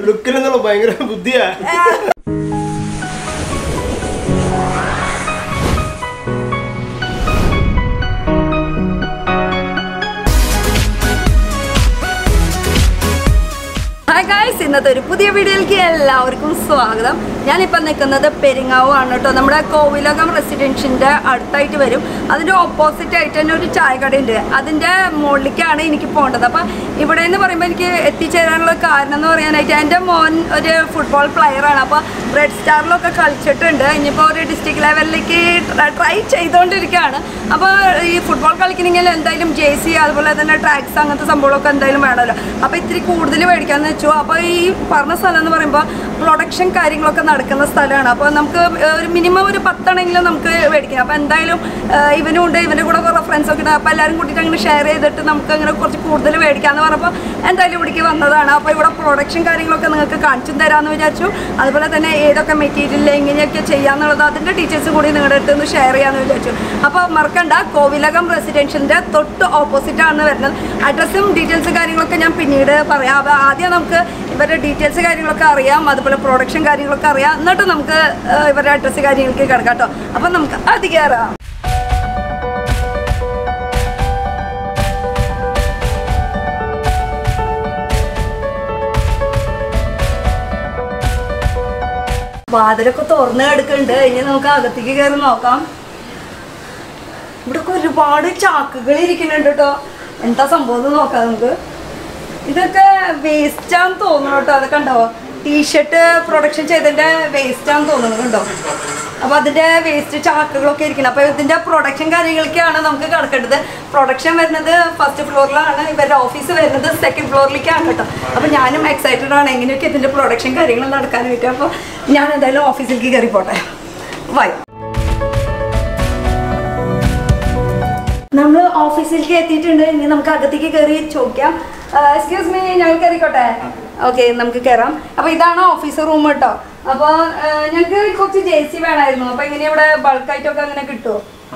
ലുക്കിലെന്നുള്ള ഭയങ്കര ബുദ്ധിയാ hi guys ഇന്നത്തെ ഒരു പുതിയ വീഡിയോയിലേക്ക് എല്ലാവർക്കും സ്വാഗതം ഞാനിപ്പോൾ നിൽക്കുന്നത് പെരിങ്ങാവ് ആണ് കേട്ടോ നമ്മുടെ കോവിലകം റെസിഡൻഷ്യൻ്റെ അടുത്തായിട്ട് വരും അതിൻ്റെ ഓപ്പോസിറ്റ് ആയിട്ട് തന്നെ ഒരു ചായക്കടയുണ്ട് അതിൻ്റെ മുകളിലേക്കാണ് എനിക്ക് പോകേണ്ടത് അപ്പം ഇവിടെ എന്ന് പറയുമ്പോൾ എനിക്ക് എത്തിച്ചേരാനുള്ള കാരണം എന്ന് പറയാനായിട്ട് എൻ്റെ മോൻ ഒരു ഫുട്ബോൾ പ്ലെയറാണ് അപ്പോൾ റെഡ് സ്റ്റാറിലൊക്കെ കളിച്ചിട്ടുണ്ട് ഇനിയിപ്പോൾ ഒരു ഡിസ്ട്രിക്ട് ലെവലിലേക്ക് ട്രൈ ചെയ്തുകൊണ്ടിരിക്കുകയാണ് അപ്പോൾ ഈ ഫുട്ബോൾ കളിക്കണമെങ്കിൽ എന്തായാലും ജെ സി അതുപോലെ തന്നെ ട്രാക്സ് അങ്ങനത്തെ സംഭവങ്ങളൊക്കെ എന്തായാലും വേണമല്ലോ അപ്പോൾ ഇത്തിരി കൂടുതൽ മേടിക്കാമെന്ന് വെച്ചു അപ്പോൾ ഈ പറഞ്ഞ സ്ഥലം എന്ന് പറയുമ്പോൾ പ്രൊഡക്ഷൻ കാര്യങ്ങളൊക്കെ നടക്കുന്ന സ്ഥലമാണ് അപ്പോൾ നമുക്ക് ഒരു മിനിമം ഒരു പത്താണെങ്കിലും നമുക്ക് മേടിക്കാം അപ്പോൾ എന്തായാലും ഏഹ്, ഇവനും ഉണ്ട് ഇവൻ്റെ കൂടെ കുറേ ഫ്രണ്ട്സ് ഒക്കെ ഉണ്ട് അപ്പോൾ എല്ലാവരും കൂട്ടിയിട്ട് അങ്ങനെ ഷെയർ ചെയ്തിട്ട് നമുക്ക് അങ്ങനെ കുറച്ച് കൂടുതൽ മേടിക്കാമെന്ന് പറഞ്ഞപ്പോൾ എന്തായാലും ഇവിടേക്ക് വന്നതാണ് അപ്പോൾ ഇവിടെ പ്രൊഡക്ഷൻ കാര്യങ്ങളൊക്കെ നിങ്ങൾക്ക് കാണിച്ചു തരാമെന്ന് വിചാരിച്ചു അതുപോലെ തന്നെ ഏതൊക്കെ മെറ്റീരിയൽ എങ്ങനെയൊക്കെ ചെയ്യാന്നുള്ളത് അതിൻ്റെ ഡീറ്റെയിൽസ് കൂടി നിങ്ങളുടെ അടുത്ത് ഒന്ന് ഷെയർ ചെയ്യാമെന്ന് വിചാരിച്ചു അപ്പോൾ മറക്കണ്ട കോവിലകം റെസിഡൻഷ്യൻ്റെ തൊട്ട് ഓപ്പോസിറ്റ് ആണ് വരുന്നത് അഡ്രസ്സും ഡീറ്റെയിൽസ് കാര്യങ്ങളൊക്കെ ഞാൻ പിന്നീട് പറയാം അപ്പോൾ ആദ്യം നമുക്ക് ഇവരുടെ ഡീറ്റെയിൽസ് കാര്യങ്ങളൊക്കെ അറിയാം അതുപോലെ പ്രൊഡക്ഷൻ കാര്യങ്ങളൊക്കെ അറിയാം എന്നിട്ട് നമുക്ക് ഏഹ്, ഇവരുടെ അഡ്രസ്സ് കാര്യങ്ങൾക്ക് കിടക്കാം കേട്ടോ അപ്പം നമുക്ക് അത് കയറാം വാതിലൊക്കെ തുറന്ന് കിടക്കുന്നുണ്ട് ഇനി നമുക്ക് അകത്തേക്ക് കയറി നോക്കാം ഇവിടെ ഒരുപാട് ചാക്കുകൾ ഇരിക്കുന്നുണ്ട് കേട്ടോ എന്താ സംഭവം എന്ന് നോക്കാം നമുക്ക് ഇതൊക്കെ വേസ്റ്റ് ആണെന്ന് തോന്നുന്നു കേട്ടോ അതൊക്കെ ഉണ്ടാവോ ടീഷർട്ട് പ്രൊഡക്ഷൻ ചെയ്തതിന്റെ വേസ്റ്റ് ആണെന്ന് തോന്നുന്നു കണ്ടോ അപ്പൊ അതിന്റെ വേസ്റ്റ് ചാക്കുകളൊക്കെ ഇരിക്കണം അപ്പൊ ഇതിന്റെ പ്രൊഡക്ഷൻ കാര്യങ്ങളൊക്കെയാണ് നമുക്ക് കിടക്കേണ്ടത് പ്രൊഡക്ഷൻ വരുന്നത് ഫസ്റ്റ് ഫ്ലോറിലാണ് ഇവരുടെ ഓഫീസ് വരുന്നത് സെക്കൻഡ് ഫ്ലോറിലേക്കാണ് കേട്ടോ അപ്പൊ ഞാനും എക്സൈറ്റഡ് ആണ് എങ്ങനെയൊക്കെ ഇതിന്റെ പ്രൊഡക്ഷൻ കാര്യങ്ങൾ നടക്കാനായിട്ട് അപ്പൊ ഞാൻ എന്തായാലും ഓഫീസിലേക്ക് കയറി പോട്ടെ വൈ നമ്മൾ ഓഫീസിലേക്ക് എത്തിയിട്ടുണ്ട് ഇനി നമുക്ക് അകത്തേക്ക് കയറി ചോദിക്കാം എക്സ്ക്യൂസ് മീ ഞങ്ങൾ കയറിക്കോട്ടെ ഓക്കെ നമുക്ക് കയറാം അപ്പോൾ ഇതാണ് ഓഫീസ് റൂം കേട്ടോ അപ്പോൾ ഞങ്ങൾക്ക് കുറച്ച് ജെ സി വേണമായിരുന്നു അപ്പോൾ എങ്ങനെ ഇവിടെ ബൾക്കായിട്ടൊക്കെ അങ്ങനെ കിട്ടുമോ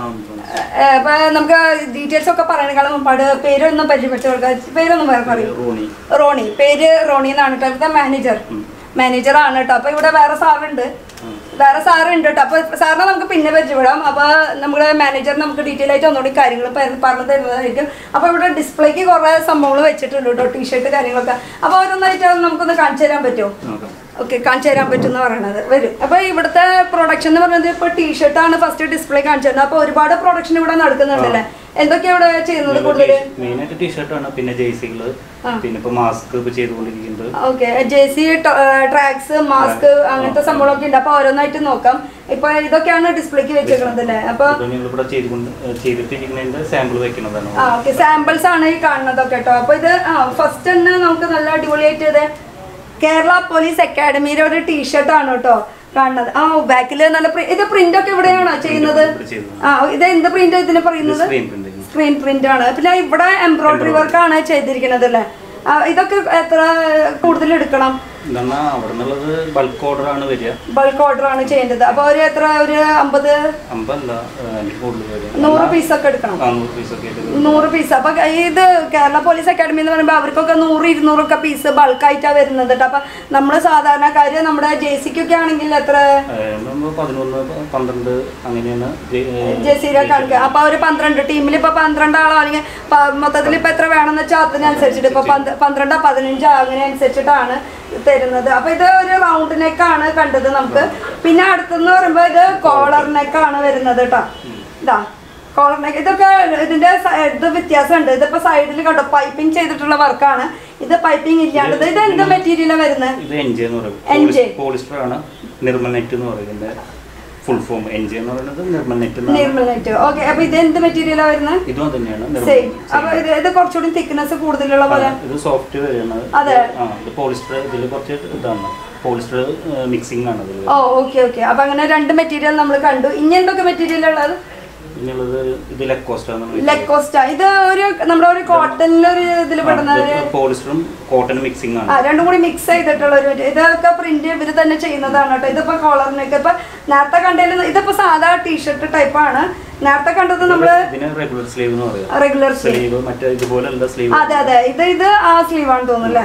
അപ്പോൾ നമുക്ക് ഡീറ്റെയിൽസ് ഒക്കെ പറയണേക്കാളും മുമ്പാട് പേരൊന്നും പരിചയപ്പെടുത്തി കൊടുക്കാം പേരൊന്നും വേറെ പറയും റോണി റോണി പേര് റോണി എന്നാണ് കേട്ടോ ഇവിടുത്തെ മാനേജർ മാനേജർ ആണ് കേട്ടോ അപ്പൊ ഇവിടെ വേറെ സാറുണ്ട് വേറെ സാറുണ്ട് കേട്ടോ അപ്പൊ സാറിനെ നമുക്ക് പിന്നെ പരിചയപ്പെടാം അപ്പൊ നമ്മുടെ മാനേജർ നമുക്ക് ഡീറ്റെയിൽ ആയിട്ട് ഒന്നുകൂടി കാര്യങ്ങൾ പര- പറഞ്ഞു തരുന്നതായിരിക്കും അപ്പൊ ഇവിടെ ഡിസ്പ്ലേക്ക് കുറെ സംഭവങ്ങൾ വെച്ചിട്ടുണ്ട് കേട്ടോ ടീഷർട്ട് കാര്യങ്ങളൊക്കെ അപ്പൊ ഓരോന്നായിട്ട് നമുക്കൊന്ന് കാണിച്ചു തരാൻ പറ്റുമോ നോക്കാം ഓക്കെ കാണിച്ചു തരാൻ പറ്റും എന്ന് പറയണത് വരും അപ്പൊ ഇവിടുത്തെ പ്രൊഡക്ഷൻ എന്ന് പറയുന്നത് ഇപ്പൊ ടീഷർട്ടാണ് ഫസ്റ്റ് ഡിസ്പ്ലേ കാണിച്ചു തരുന്നത് അപ്പൊ ഒരുപാട് പ്രൊഡക്ഷൻ ഇവിടെ നടക്കുന്നുണ്ടല്ലേ എന്തൊക്കെയാ ഇവിടെ ചെയ്യുന്നത് കൂടുതൽ മെയിനായിട്ട് ടീഷർട്ടാണ് പിന്നെ ജേഴ്സികള് പിന്നെ ഇപ്പൊ മാസ്ക് ഇപ്പൊ ചെയ്തുകൊണ്ടിരിക്കുന്നുണ്ട് okay J C tracks mask അങ്ങനത്തെ സംഭവങ്ങളൊക്കെ ഉണ്ട് അപ്പൊ ഓരോന്നായിട്ട് നോക്കാം ഇപ്പൊ ഇതൊക്കെയാണ് ഡിസ്പ്ലേക്ക് വെച്ചേക്കണത് അല്ലേ അപ്പൊ ഇപ്പൊ ഞങ്ങളിവിടെ ചെയ്തുകൊണ്ട് ചെയ്തിട്ടിരിക്കുന്നതിന്റെ സാമ്പിൾ വെക്കുന്നതാണ് ആ ഓക്കെ സാമ്പിൾസ് ആണ് ഈ കാണുന്നതൊക്കെ കേട്ടോ അപ്പൊ ഇത് ആ ഫസ്റ്റ് തന്നെ നമുക്ക് നല്ല അടിപൊളിയായിട്ട് ഇത് കേരള പോലീസ് അക്കാഡമിയുടെ ഒരു ടീഷർട്ട് ആണ് കേട്ടോ കാണുന്നത് ആ ബാക്കില് നല്ല പ്രി- ഇത് പ്രിന്റ് ഒക്കെ ഇവിടെയാണോ ചെയ്യുന്നത് ഇവിടെ ചെയ്യുന്നത്. ആ ഇത് എന്ത് പ്രിന്റ് ഇതിന് പറയുന്നത് സ്ക്രീൻ പ്രിന്റിങ് സ്ക്രീൻ പ്രിന്റ് ആണ് പിന്നെ ഇവിടെ എംബ്രോയിഡറി വർക്ക് ആണ് ചെയ്തിരിക്കുന്നത് അല്ലേ ആ, ഇതൊക്കെ എത്ര കൂടുതൽ എടുക്കണം എന്നാ അവിടെ നിന്നുള്ളത് ബൾക്ക് ഓർഡർ ആണ് വരിക ബൾക്ക് ഓർഡർ ആണ് ചെയ്യേണ്ടത് അപ്പൊ ഒരു എത്ര ഒരു അമ്പത് അമ്പല്ല എനിക്ക് കൂടുതൽ വരിക നൂറ് പീസ് ഒക്കെ എടുക്കണം ആ നൂറ് പീസ് ഒക്കെ ആയിട്ട് നൂറ് പീസ് അപ്പൊ ഇത് കേരള പോലീസ് അക്കാഡമി എന്ന് പറയുമ്പോൾ അവർക്കൊക്കെ നൂറ് ഇരുന്നൂറൊക്കെ പീസ് ബൾക്കായിട്ടാണ് വരുന്നത് കേട്ടോ അപ്പൊ നമ്മള് സാധാരണക്കാര് നമ്മുടെ ജെ സിക്കൊക്കെ ആണെങ്കിൽ എത്ര നമ്മൾ പതിനൊന്ന് പന്ത്രണ്ട് അങ്ങനെയാണ് ജെ സിയിലെ കണക്ക് അപ്പൊ ഒരു പന്ത്രണ്ട് ടീമിൽ ഇപ്പൊ പന്ത്രണ്ട് ആളോ അല്ലെങ്കിൽ പ- മൊത്തത്തിൽ ഇപ്പൊ എത്ര വേണമെന്ന് വെച്ചാൽ അതിനനുസരിച്ചിട്ട് ഇപ്പൊ പന്ത്- പന്ത്രണ്ടോ പതിനഞ്ചോ അങ്ങനെ അനുസരിച്ചിട്ടാണ് തരുന്നത് അപ്പൊ ഇത് ഒരു റൗണ്ട് നെക്കാണ് കണ്ടത് നമുക്ക് പിന്നെ അടുത്തെന്ന് പറയുമ്പോ ഇത് കോളർ നെക്കാണ് വരുന്നത് കേട്ടോ ഇതാ കോളർ നെക്ക് ഇതൊക്കെ ഇതിന്റെ സ- ഇത് വ്യത്യാസമുണ്ട് ഇതിപ്പോ സൈഡിൽ കണ്ടോ പൈപ്പിംഗ് ചെയ്തിട്ടുള്ള വർക്കാണ് ഇത് പൈപ്പിംഗ് ഇല്ലാണ്ടത് ഇത് എന്ത് മെറ്റീരിയലാണ് വരുന്നത് ഇത് എൻ ജെ എന്ന് NJ. പറയും പോളിസ്റ്റർ ആണ് നിർമ്മൽ നെറ്റ് എന്ന് പറയുന്നത് ഫുൾ ഫോം എൻ ജെ എന്ന് പറയുന്നത് നിർമ്മൽ നെറ്റ് എന്നാണ് നിർമ്മൽ നെറ്റ് ഓക്കെ അപ്പൊ ഇത് എന്ത് മെറ്റീരിയലാണ് വരുന്നത് ഇതും തന്നെയാണ് നിർമ്മൽ സെയിം അപ്പൊ ഇത് ഇത് കുറച്ചുകൂടി തിക്നെസ് കൂടുതലുള്ള പോലെ ഇത് സോഫ്റ്റ് വരെയാണ് അതെ. ആ ഇത് പോളിസ്റ്റർ ഇതിൽ കുറച്ച് ഇതാണ് പോളിസ്റ്റർ മിക്സിംഗ് ആണ് ഇതിൽ ഓ ഓക്കെ ഓക്കെ അപ്പൊ അങ്ങനെ രണ്ട് മെറ്റീരിയൽ നമ്മൾ കണ്ടു ഇനി എന്തൊക്കെ മെറ്റീരിയൽ ഉള്ളത് പിന്നുള്ളത് ഇത് ലെക്കോസ്റ്റ ലെക്കോസ്റ്റ ഇത് ഒരു നമ്മുടെ ഒരു കോട്ടണിലൊരു ഇതിൽ പെടുന്ന ഒരു പോളിസ്റ്ററും കോട്ടൺ മിക്സിംഗ് ആ ആണ് രണ്ടും കൂടി മിക്സ് ചെയ്തിട്ടുള്ള ഒരു മെറ്റീരിയൽ ഇതൊക്കെ പ്രിന്റ് ഇവർ തന്നെ ചെയ്യുന്നതാണ് കേട്ടോ ഇതിപ്പോ കോളറിനൊക്കെ ഇപ്പൊ നേരത്തെ കണ്ടതിൽ ഇതിപ്പോ സാധാ ടീഷർട്ട് ടൈപ്പ് ആണ് നേരത്തെ കണ്ടത് നമ്മള് ഇതിന് റെഗുലർ സ്ലീവ് എന്ന് പറയാം റെഗുലർ സ്ലീവ് സ്ലീവ് മറ്റേ ഇതുപോലുള്ള സ്ലീവ് അതെ അതെ ഇത് ഇത് ആ സ്ലീവ് ആണ് തോന്നുന്നു അല്ലേ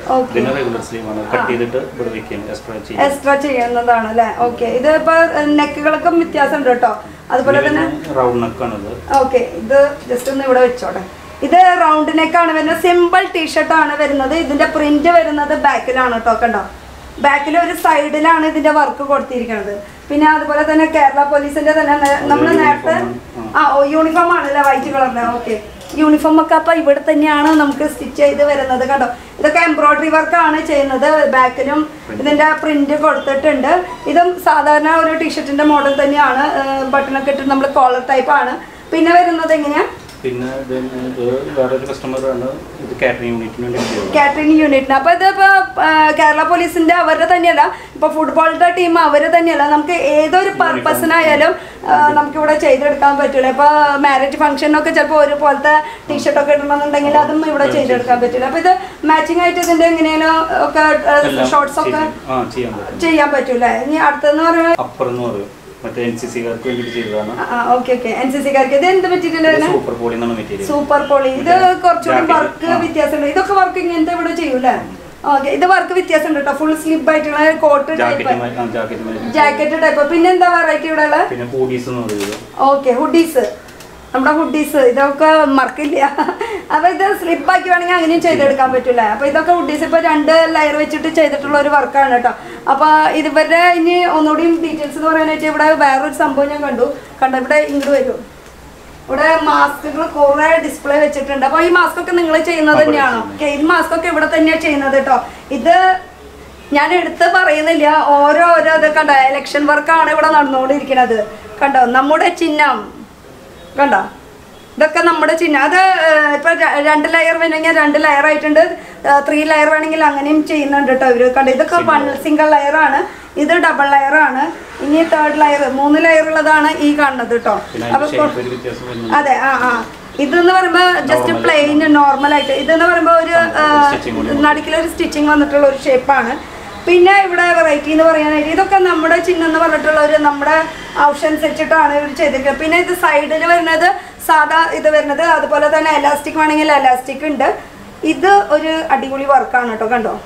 Okay. ഇതിന് റെഗുലർ സ്ലീവ് ആണ് കട്ട് ചെയ്തിട്ട് ഇവിടെ വെക്കാം എക്സ്ട്രാ ചെയ്യും എക്സ്ട്രാ ചെയ്യുന്നതാണ് അല്ലേ ഓക്കെ ഇത് ഇപ്പൊ നെക്കുകൾക്കും വ്യത്യാസം ഉണ്ട് കേട്ടോ അതുപോലെ തന്നെ റൗണ്ട് നെക്കാണിത് ഓക്കെ ഇത് ജസ്റ്റ് ഒന്ന് ഇവിടെ വെച്ചോടെ ഇത് റൗണ്ട് നെക്കാണ് വരുന്നത് സിമ്പിൾ ടീഷർട്ട് ആണ് വരുന്നത് ഇതിന്റെ പ്രിന്റ് വരുന്നത് ബാക്കിലാണ് കേട്ടോ കണ്ടോ ബാക്കിൽ ഒരു സൈഡിലാണ് ഇതിന്റെ വർക്ക് കൊടുത്തിരിക്കുന്നത് പിന്നെ അതുപോലെ തന്നെ കേരള പോലീസിന്റെ തന്നെ നമ്മൾ ഒരു നേരത്തെ uniform, ആ യൂണിഫോം ആണല്ലേ വൈറ്റ് കളറിന്റെ ഓക്കെ യൂണിഫോം ഒക്കെ അപ്പൊ ഇവിടെ തന്നെയാണ് നമുക്ക് സ്റ്റിച്ച് ചെയ്ത് വരുന്നത് കണ്ടോ ഇതൊക്കെ എംബ്രോയിഡറി വർക്കാണ് ചെയ്യുന്നത് ബാക്കിലും ഇതിന്റെ പ്രിന്റ് കൊടുത്തിട്ടുണ്ട് ഇതും സാധാരണ ഒരു ടീഷർട്ടിന്റെ മോഡൽ തന്നെയാണ് ബട്ടണൊക്കെ ഇട്ട് നമ്മൾ കോളർ ടൈപ്പ് ആണ് പിന്നെ വരുന്നത് എങ്ങനെയാ പിന്നെ ഇതിന് ഇത് വേറൊരു കസ്റ്റമർ ആണ് ഇത് കാറ്ററിംഗ് യൂണിറ്റിന് വേണ്ടി ചെയ്തത് കാറ്ററിംഗ് യൂണിറ്റിന് അപ്പൊ ഇത് ഇപ്പൊ ആ, കേരള പോലീസിന്റെ അവരുടെ തന്നെയല്ല ഇപ്പൊ ഫുട്ബോളിന്റെ ടീം അവര് തന്നെയല്ല നമുക്ക് ഏതൊരു പർപ്പസിനായാലും നമുക്ക് ഇവിടെ ചെയ്തെടുക്കാൻ പറ്റില്ല ഇപ്പൊ മാരേജ് ഫംഗ്ഷനൊക്കെ ചിലപ്പോൾ ഒരുപോലത്തെ ടീഷർട്ട് ഒക്കെ ഇടണമെന്നുണ്ടെങ്കിൽ അതും ഇവിടെ ചെയ്തെടുക്കാൻ പറ്റില്ല അപ്പൊ ഇത് മാച്ചിങ് ആയിട്ട് ഇതിന്റെ എങ്ങനെയാലും ഒക്കെ എല്ലാം ഷോർട്സ് ഒക്കെ ചെയ്യും. ആ ചെയ്യാൻ പറ്റും ചെയ്യാൻ പറ്റൂല ഇനി അടുത്തെന്ന് പറയുന്നത് അപ്പർ എന്ന് പറയും മറ്റേ എൻ സി സിക്കാർക്ക് വേണ്ടിയിട്ട് ചെയ്തതാണ് ഓക്കെ ഓക്കെ എൻ സി സിക്കാർക്ക് ഇത് എന്ത് മെറ്റീരിയൽ ഇത് തന്നെ സൂപ്പർ പോളി എന്നാണ് മെറ്റീരിയൽ സൂപ്പർ പോളി ഇത് കുറച്ചുകൂടി Jacket, വർക്ക് ആ. വ്യത്യാസമുണ്ട് ഇതൊക്കെ വർക്ക് ഇങ്ങനത്തെ ഇവിടെ ചെയ്യൂലേ ഓക്കെ ഇത് വർക്ക് വ്യത്യാസമുണ്ട് കേട്ടോ ഫുൾ സ്ലിപ്പ് ആയിട്ടുള്ള coat type jacket jacket jacket type പിന്നെ എന്താ വെറൈറ്റി ഇവിടെ ഉള്ളത് പിന്നെ ഹൂഡീസ് എന്ന് പറയുന്നത് ഓക്കെ ഹുഡീസ് നമ്മുടെ ഹുഡീസ് ഇതൊക്കെ മറക്കില്ല അപ്പൊ ഇത് സ്ലിപ്പ് ആക്കി വേണമെങ്കിൽ അങ്ങനെയും ചെയ്തെടുക്കാൻ പറ്റൂല അപ്പൊ ഇതൊക്കെ ഹുഡീസ് ഇപ്പൊ രണ്ട് ലെയർ വെച്ചിട്ട് ചെയ്തിട്ടുള്ള ഒരു വർക്കാണ് കേട്ടോ അപ്പൊ ഇതുവരെ ഇനി ഒന്നുകൂടി ഡീറ്റെയിൽസ് എന്ന് പറയാനായിട്ട് ഇവിടെ വേറൊരു സംഭവം ഞാൻ കണ്ടു കണ്ടോ ഇവിടെ ഇങ്ങോട്ട് വരും ഇവിടെ മാസ്കുകൾ കുറെ ഡിസ്പ്ലേ വെച്ചിട്ടുണ്ട് അപ്പൊ ഈ മാസ്ക് ഒക്കെ നിങ്ങൾ ചെയ്യുന്നത് അവിടെ തന്നെയാണോ ചെയ്യുന്നത്. ഓക്കെ ഈ മാസ്ക് ഒക്കെ ഇവിടെ തന്നെയാണ് ചെയ്യുന്നത് കേട്ടോ ഇത് ഞാൻ എടുത്ത് പറയുന്നില്ല ഓരോ ഓരോ ഇത് കണ്ടോ ഇലക്ഷൻ വർക്കാണ് ഇവിടെ നടന്നുകൊണ്ടിരിക്കുന്നത് കണ്ടോ നമ്മുടെ ചിഹ്നം കണ്ടോ ഇതൊക്കെ നമ്മുടെ ചിഹ്നം അത് ഏഹ്, ഇപ്പൊ ര- രണ്ട് ലെയർ വേണമെങ്കിൽ രണ്ട് ലെയർ ആയിട്ടുണ്ട് ത്രീ ലെയർ വേണമെങ്കിൽ അങ്ങനെയും ചെയ്യുന്നുണ്ട് കേട്ടോ ഇവര് കണ്ടോ ഇതൊക്കെ വൺ സിംഗിൾ ലെയർ ആണ് ഇത് ഡബിൾ ലെയർ ആണ് ഇനി തേർഡ് ലെയർ മൂന്ന് ലെയർ ഉള്ളതാണ് ഈ കാണുന്നത് കേട്ടോ പിന്നെ അപ്പൊ അതിന്റെ ഷേപ്പ് ഒരു വ്യത്യാസം വരുന്നുണ്ട് അതെ ആ ആ ഇതെന്ന് പറയുമ്പോ ജസ്റ്റ് Normal. പ്ലെയിൻ നോർമൽ ആയിട്ട് ഇതെന്ന് പറയുമ്പോ ഒരു Stitching കൂടി നടുക്കിലൊരു സ്റ്റിച്ചിങ് വന്നിട്ടുള്ള ഒരു ഷേപ്പാണ് പിന്നെ ഇവിടെ വെറൈറ്റി എന്ന് പറയാനായിട്ട് ഇതൊക്കെ നമ്മുടെ ചിഹ്നം എന്ന് പറഞ്ഞിട്ടുള്ള ഒരു നമ്മുടെ ഓപ്ഷൻസ് വെച്ചിട്ടാണ് ഇവർ ചെയ്തിരിക്കുന്നത് പിന്നെ ഇത് സൈഡിൽ വരുന്നത് സാധാ ഇത് വരുന്നത് അതുപോലെ തന്നെ എലാസ്റ്റിക് വേണമെങ്കിൽ എലാസ്റ്റിക് ഉണ്ട് ഇത് ഒരു അടിപൊളി വർക്കാണ് കേട്ടോ കണ്ടോ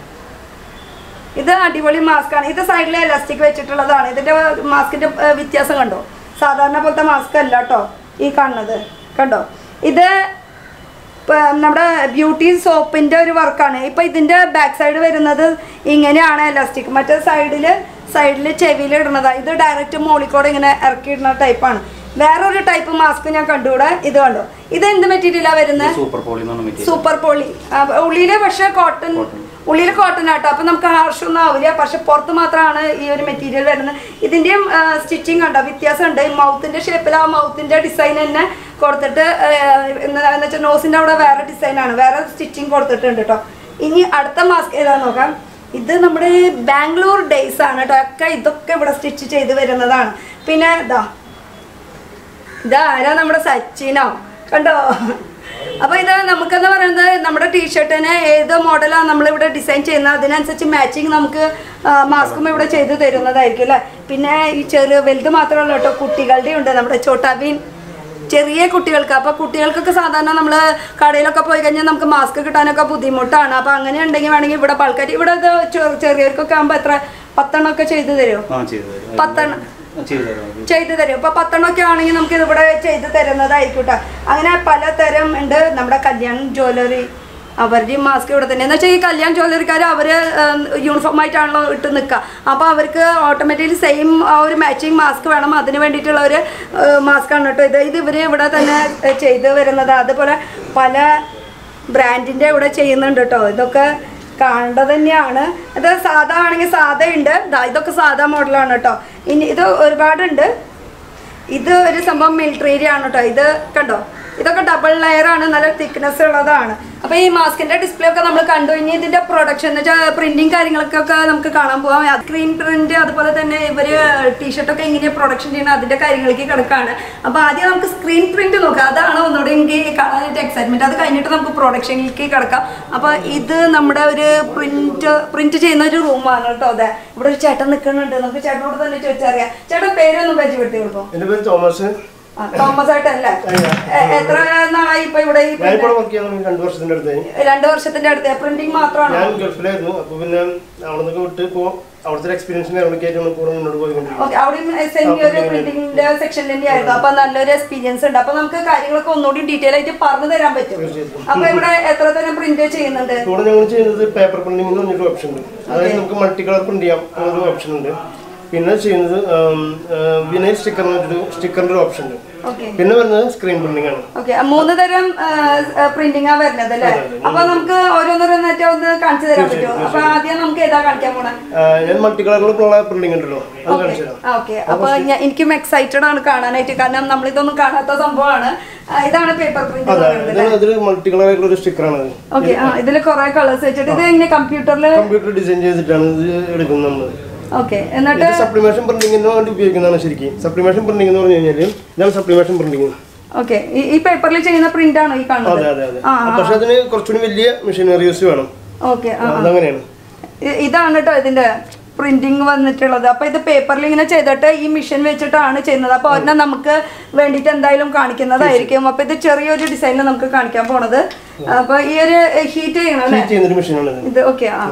ഇത് അടിപൊളി മാസ്ക് ആണ് ഇത് സൈഡിൽ എലാസ്റ്റിക് വെച്ചിട്ടുള്ളതാണ് ഇതിന്റെ മാസ്കിന്റെ വ്യത്യാസം കണ്ടോ സാധാരണ പോലത്തെ മാസ്ക് അല്ല കേട്ടോ ഈ കാണുന്നത് കണ്ടോ ഇത് ഇപ്പൊ നമ്മുടെ ബ്യൂട്ടി സോപ്പിന്റെ ഒരു വർക്കാണ് ഇപ്പൊ ഇതിന്റെ ബാക്ക് സൈഡ് വരുന്നത് ഇങ്ങനെയാണ് എലാസ്റ്റിക് മറ്റേ സൈഡില് സൈഡിൽ ചെവിയിൽ ഇടുന്നതാ ഇത് ഡയറക്റ്റ് മോളിക്കോടെ ഇങ്ങനെ ഇറക്കിയിടുന്ന ടൈപ്പാണ് വേറൊരു ടൈപ്പ് മാസ്ക് ഞാൻ കണ്ടുകൂടെ ഇത് കണ്ടോ ഇത് എന്ത് മെറ്റീരിയലാ വരുന്നത് സൂപ്പർ പോളി എന്ന് പറഞ്ഞ മെറ്റീരിയൽ സൂപ്പർ പോളി ഉള്ളില് പക്ഷെ കോട്ടൺ Cotton. ഉള്ളിൽ കോട്ടൺ ആട്ടോ അപ്പൊ നമുക്ക് ഹാർഷ് ഒന്നും ആവില്ല പക്ഷെ പുറത്ത് മാത്രമാണ് ഈ ഒരു മെറ്റീരിയൽ വരുന്നത് ഇതിന്റെയും സ്റ്റിച്ചിങ് കണ്ടോ വ്യത്യാസമുണ്ട് മൗത്തിന്റെ ഷേപ്പിൽ ആ മൗത്തിന്റെ ഡിസൈൻ തന്നെ കൊടുത്തിട്ട് എന്ന് വെച്ചാൽ നോസിന്റെ അവിടെ വേറെ ഡിസൈനാണ് വേറെ സ്റ്റിച്ചിങ് കൊടുത്തിട്ടുണ്ട് കേട്ടോ ഇനി അടുത്ത മാസ്ക് ഏതാന്ന് നോക്കാം ഇത് നമ്മുടെ ബാംഗ്ലൂർ ഡേയ്സ് ആണ് കേട്ടോ ഒക്കെ ഇതൊക്കെ ഇവിടെ സ്റ്റിച്ച് ചെയ്ത് വരുന്നതാണ് പിന്നെ ഇതാ ഇതാരാ നമ്മുടെ സച്ചിനോ കണ്ടോ അപ്പൊ ഇത് നമുക്കെന്ന് പറയുന്നത് നമ്മുടെ ടീഷർട്ടിന് ഏത് മോഡലാണ് നമ്മളിവിടെ ഡിസൈൻ ചെയ്യുന്നത് അതിനനുസരിച്ച് മാച്ചിങ് നമുക്ക് മാസ്കും ഇവിടെ ചെയ്ത് തരുന്നതായിരിക്കും അല്ലേ പിന്നെ ഈ ചെറിയ വലുത് മാത്രമല്ല കേട്ടോ കുട്ടികളുടെ ഉണ്ട് നമ്മുടെ ചോട്ടാബീൻ ചെറിയ കുട്ടികൾക്ക് അപ്പോൾ കുട്ടികൾക്കൊക്കെ സാധാരണ നമ്മൾ കടയിലൊക്കെ പോയി കഴിഞ്ഞാൽ നമുക്ക് മാസ്ക് കിട്ടാനൊക്കെ ബുദ്ധിമുട്ടാണ് അപ്പോൾ അങ്ങനെ ഉണ്ടെങ്കിൽ വേണമെങ്കിൽ ഇവിടെ ബൾക്കായിട്ട് ഇവിടെ ഇത് ചെ- ചെറിയവർക്കൊക്കെ ആകുമ്പോൾ എത്ര പത്തെണ്ണമൊക്കെ ചെയ്തു തരുമോ ആ ചെയ്തു തരും പത്തെണ്ണം. ആ, ചെയ്തു തരാം അത്. ചെയ്തു തരും ഇപ്പൊ പത്തെണ്ണമൊക്കെ ആണെങ്കിൽ നമുക്ക് ഇവിടെ ചെയ്ത് തരുന്നതായിരിക്കും ട്ടോ. അങ്ങനെ പലതരം ഉണ്ട് നമ്മുടെ കല്യാൺ ജ്വല്ലറി അവരുടെയും മാസ്ക് ഇവിടെ തന്നെ എന്ന് വെച്ചാൽ ഈ കല്യാൺ ജ്വല്ലറിക്കാർ അവർ യൂണിഫോം ആയിട്ടാണല്ലോ ഇട്ട് നിൽക്കുക അപ്പോൾ അവർക്ക് ഓട്ടോമാറ്റിക്കലി സെയിം ആ ഒരു മാച്ചിങ് മാസ്ക് വേണം അതിന് വേണ്ടിയിട്ടുള്ള ഒരു മാസ്ക് ആണ് കേട്ടോ ഇത് ഇത് ഇവർ ഇവിടെ തന്നെ ഏഹ്, ചെയ്ത് വരുന്നത് അതുപോലെ പല ബ്രാൻഡിൻ്റെ ഇവിടെ ചെയ്യുന്നുണ്ട് കേട്ടോ ഇതൊക്കെ കാണേണ്ടത് തന്നെയാണ് ഇത് സാധാ ആണെങ്കിൽ സാധാ ഉണ്ട് ദാ ഇതൊക്കെ സാധാ മോഡലാണ് കേട്ടോ ഇനി ഇത് ഒരുപാടുണ്ട് ഇത് ഒരു സംഭവം മിലിറ്ററി ആണ് കേട്ടോ ഇത് കണ്ടോ ഇതൊക്കെ ഡബിൾ ലെയർ ആണ് നല്ല തിക്നെസ് ഉള്ളതാണ് അപ്പൊ ഈ മാസ്കിന്റെ ഡിസ്പ്ലേ ഒക്കെ നമ്മൾ കണ്ടു ഇനി ഇതിന്റെ പ്രൊഡക്ഷൻ എന്ന് വെച്ചാൽ പ്രിന്റിങ് കാര്യങ്ങളൊക്കെ നമുക്ക് കാണാൻ പോവാം സ്ക്രീൻ പ്രിന്റ് അതുപോലെ തന്നെ ഇവര് ടീഷർട്ടൊക്കെ എങ്ങനെയാണ് പ്രൊഡക്ഷൻ ചെയ്യുന്നത് അതിന്റെ കാര്യങ്ങളിലേക്ക് കിടക്കാണ് അപ്പൊ ആദ്യം നമുക്ക് സ്ക്രീൻ പ്രിന്റ് നോക്കാം അതാണ് ഒന്നുകൂടി എനിക്ക് കാണാനായിട്ട് എക്സൈറ്റ്മെന്റ് അത് കഴിഞ്ഞിട്ട് നമുക്ക് പ്രൊഡക്ഷനിലേക്ക് കിടക്കാം അപ്പൊ ഇത് നമ്മുടെ ഒരു പ്രിന്റ് പ്രിന്റ് ചെയ്യുന്ന ഒരു റൂമാണ് കേട്ടോ അതെ ഇവിടെ ഒരു ചേട്ടൻ നിൽക്കുന്നുണ്ട് നമുക്ക് ചേട്ടനോട് തന്നെ ചോദിച്ചറിയാം ചേട്ടൻ പേരൊന്ന് പരിചയപ്പെടുത്തി കൊടുക്കും എൻ്റെ പേര് തോമസ് ആ, തോമസ് ഏട്ടല്ലേ എ- എത്ര നാളായി ഇപ്പൊ ഇവിടെ ഈ ഞാനിപ്പോൾ വർക്ക് ചെയ്യാൻ രണ്ടു വർഷത്തിന്റെ അടുത്തായി രണ്ട് വർഷത്തിന്റെ അടുത്ത് പ്രിന്റിംഗ് മാത്രമാണോ ഞാൻ ഗൾഫിലായിരുന്നു അപ്പൊ പിന്നെ അവിടെ നിന്നൊക്കെ വിട്ട് ഇപ്പോ അവിടുത്തെ എക്സ്പീരിയൻസും കാര്യങ്ങളൊക്കെ ആയിട്ട് നമ്മൾ കൂടെ മുന്നോട്ട് പോയിക്കൊണ്ടിരിക്കും ഓക്കെ അവിടെയും സെമി ഒരു പ്രിന്റിംഗിന്റെ സെക്ഷനിൽ തന്നെയായിരുന്നു അപ്പൊ നല്ലൊരു എക്സ്പീരിയൻസ് ഉണ്ട് അപ്പൊ നമുക്ക് കാര്യങ്ങളൊക്കെ ഒന്നുകൂടി ഡീറ്റെയിൽ ആയിട്ട് പറഞ്ഞു തരാൻ പറ്റും തീർച്ചയായിട്ടും. അപ്പൊ ഇവിടെ എത്ര തരം പ്രിന്റ് ചെയ്യുന്നുണ്ട് ഇവിടെ ഞങ്ങൾ ചെയ്യുന്നത് പേപ്പർ പ്രിന്റിംഗ് എന്ന് പറഞ്ഞൊരു ഓപ്ഷൻ ഉണ്ട് അതായത് നമുക്ക് മൾട്ടി കളർ പ്രിന്റ് ചെയ്യാം എന്നൊരു ഓപ്ഷൻ ഉണ്ട് പിന്നെ ചെയ്യുന്നത് വിനൈൽ സ്റ്റിക്കർ എന്ന് പറഞ്ഞൊരു സ്റ്റിക്കറിന്റെ ഒരു ഓപ്ഷൻ ഉണ്ട് ഓക്കെ പിന്നെ വരുന്നത് സ്ക്രീൻ പ്രിന്റിംഗ് ആണ് ഓക്കെ മൂന്ന് തരം പ്രിന്റിംഗ് ആ വരുന്നത് അല്ലേ അപ്പൊ നമുക്ക് ഓരോന്നോരോന്നായിട്ട് ഒന്ന് കാണിച്ചു തരാൻ പറ്റുമോ അപ്പൊ ആദ്യം നമുക്ക് ഏതാ കാണിക്കാൻ പോണേ ആ, ഞാൻ മൾട്ടി കളറിലുള്ള പ്രിന്റിംഗ് ഉണ്ടല്ലോ അത് കാണിച്ചു തരാം ഓക്കെ അപ്പൊ ഞാൻ- എനിക്കും എക്സൈറ്റഡ് ആണ് കാണാനായിട്ട് കാരണം നമ്മൾ ഇതൊന്നും കാണാത്ത സംഭവമാണ് ആ, ഇതാണ് പേപ്പർ പ്രിന്റ് അതെ ഇത് അതിൽ മൾട്ടി കളർ ആയിട്ടുള്ള ഒരു സ്റ്റിക്കറാണ് അത് ഓക്കെ ആ ഇതിൽ കുറെ കളേഴ്സ് വെച്ചിട്ട് ഇത് എങ്ങനെ കമ്പ്യൂട്ടറിൽ കമ്പ്യൂട്ടർ ഡിസൈൻ ചെയ്തിട്ടാണ് ഇത് എടുക്കുന്നത് നമ്മൾ ഓക്കെ എന്നിട്ട് ഇത് സപ്ലിമേഷൻ പ്രിന്റിങ്ങിന് വേണ്ടി ഉപയോഗിക്കുന്നതാണ് ശരിക്കും സപ്ലിമേഷൻ പ്രിന്റിംഗ് എന്ന് പറഞ്ഞു കഴിഞ്ഞാൽ ഇതാണ് സപ്ലിമേഷൻ പ്രിന്റിംഗ് ഓക്കെ ഈ പേപ്പറിൽ ചെയ്യുന്ന പ്രിന്റ് ആണോ ഈ അതെ കാണുന്നത് അതെ അതെ പക്ഷെ അതിന് കുറച്ചുകൂടി വലിയ മെഷീനറീസ് വേണം ഓക്കെ ആ അതങ്ങനെയാണ് ഇ- ഇതാണ് കേട്ടോ ഇതിന്റെ പ്രിന്റിങ് വന്നിട്ടുള്ളത് അപ്പൊ ഇത് പേപ്പറിൽ ഇങ്ങനെ ചെയ്തിട്ട് ഈ മെഷീൻ വെച്ചിട്ടാണ് ചെയ്യുന്നത് അപ്പൊ ഒരെണ്ണം നമുക്ക് വേണ്ടിയിട്ട് എന്തായാലും കാണിക്കുന്നതായിരിക്കും അപ്പൊ ഇത് ചെറിയൊരു ഡിസൈനിൽ നമുക്ക് കാണിക്കാൻ പോണത് അപ്പൊ ഈ ഒരു ഹീറ്റ് ചെയ്യണം അല്ലേ ഹീറ്റ് ചെയ്യുന്നൊരു മെഷീനാണ് ഇത് ഇത് ഓക്കെ ആ